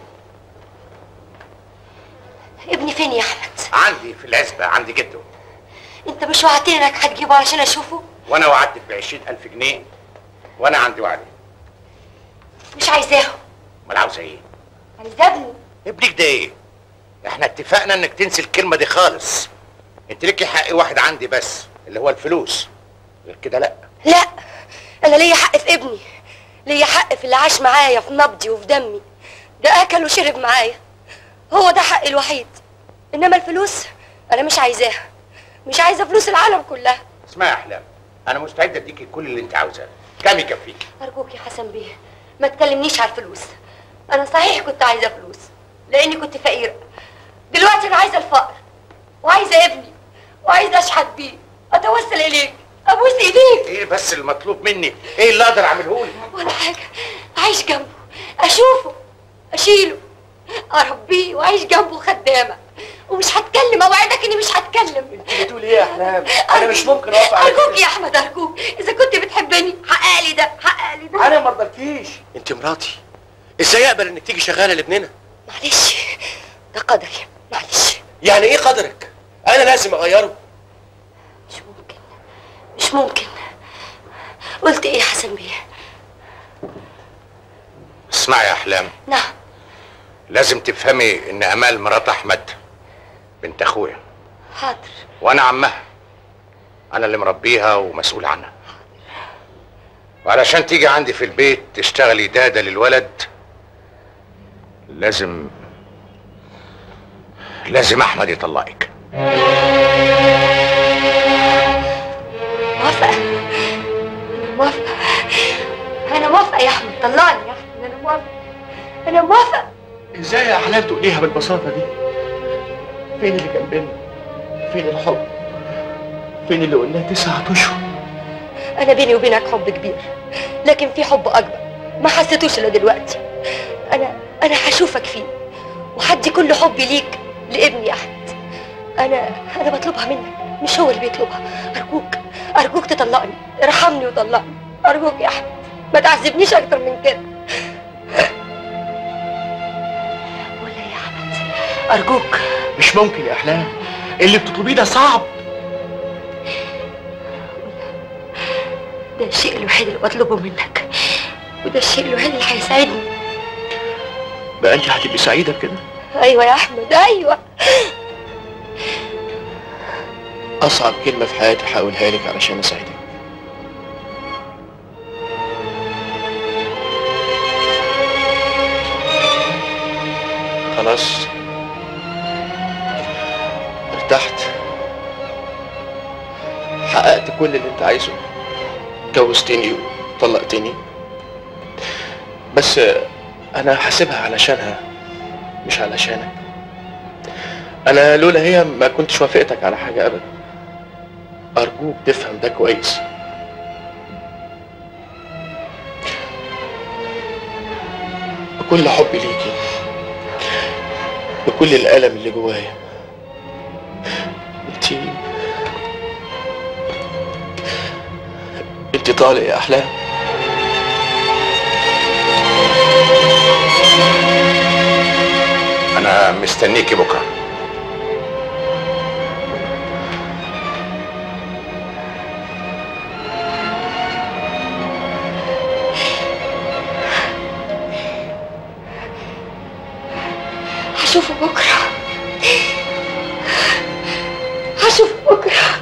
ابني فين يا احمد عندي في العزبه عندي جده انت مش وعدتني انك هتجيبه علشان اشوفه وانا وعدتك ب ألف جنيه وانا عندي وعدي مش عايزاه امال عاوزه ايه عايزاه ابني ابنك ده ايه احنا اتفقنا انك تنسي الكلمه دي خالص انت ليكي حق واحد عندي بس اللي هو الفلوس غير كده لا لا انا ليا حق في ابني ليا حق في اللي عاش معايا في نبضي وفي دمي ده اكل وشرب معايا هو ده حقي الوحيد انما الفلوس انا مش عايزاها مش عايزه فلوس العالم كلها اسمعي يا احلام انا مستعد اديكي كل اللي انت عاوزاه كام يكفيك ارجوك يا حسن بيه ما تكلمنيش على الفلوس انا صحيح كنت عايزه فلوس لاني كنت فقيره دلوقتي انا عايزه الفقر وعايزه ابني وعايزه اشحت بيه اتوسل اليك ابوس ايديك ايه بس المطلوب مني ايه اللي اقدر اعمله لك ولا حاجه اعيش جنبه اشوفه اشيله اربيه واعيش جنبه خدامه ومش هتكلم اوعدك اني مش هتكلم انت بتقول ايه يا احلام انا مش ممكن اوافق على ارجوك يا احمد ارجوك اذا كنت بتحبني حقق لي ده حقق لي ده انا ما رضيتكيش انت مراتي ازاي اقبل انك تيجي شغاله لابننا معلش ده قدري معلش يعني ايه قدرك انا لازم اغيره مش ممكن قلت ايه يا حسن بيه اسمعي يا احلام نعم لازم تفهمي ان امال مرات احمد بنت اخويا حاضر وانا عمها انا اللي مربيها ومسؤول عنها وعلشان تيجي عندي في البيت تشتغلي داده للولد لازم لازم احمد يطلقك موافقه موافقه انا موافقه يا احمد طلعني يا احمد انا موافقه انا موافقه ازاي يا احلام تقوليها بالبساطه دي فين اللي كان بينا فين الحب فين اللي قلناه تسعة اشهر انا بيني وبينك حب كبير لكن في حب اكبر ما حسيتوش الا دلوقتي انا انا هشوفك فيه وهدي كل حبي ليك لابني احمد انا انا بطلبها منك مش هو اللي بيطلبها ارجوك ارجوك تطلقني ارحمني وطلقني ارجوك يا احمد ما تعذبنيش اكتر من كده ولا يا احمد ارجوك مش ممكن يا احلام اللي بتطلبيه ده صعب ده الشيء الوحيد اللي بطلبه منك وده الشيء الوحيد اللي هيساعدني بقى انت هتبقي سعيده بكده ايوه يا احمد ايوه اصعب كلمه في حياتي هقولها لك علشان اساعدك خلاص ارتحت حققت كل اللي انت عايزه اتجوزتني وطلقتني بس انا حاسبها علشانها مش علشانك انا لولا هي ما كنتش وافقتك على حاجه ابدا ارجوك تفهم ده كويس بكل حبي ليكي بكل الالم اللي جوايا انتي انتي طالق يا احلام انا مستنيكي بكره هشوفه بكره هشوفه بكره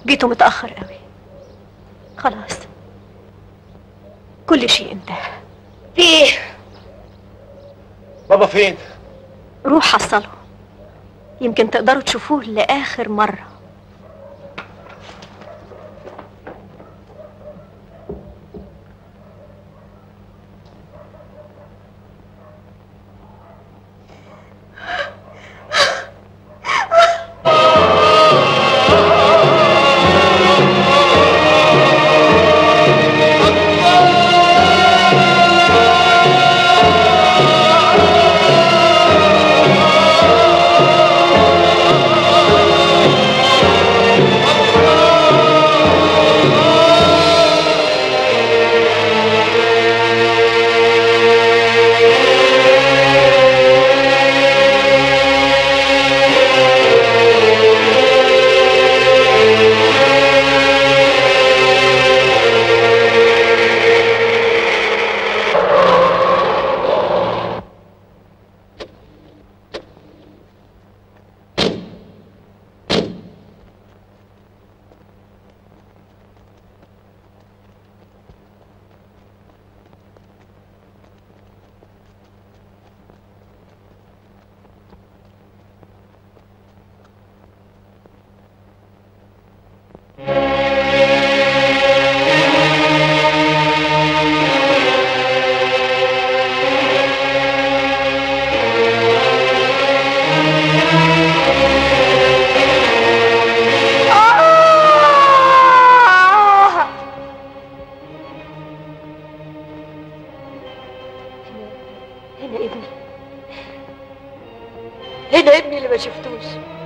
جيتوا متأخر قوي خلاص كل شيء انتهى في ايه بابا فين روح حصله يمكن تقدروا تشوفوه لآخر مرة هنا ابني هنا ابني اللي ما شفتوش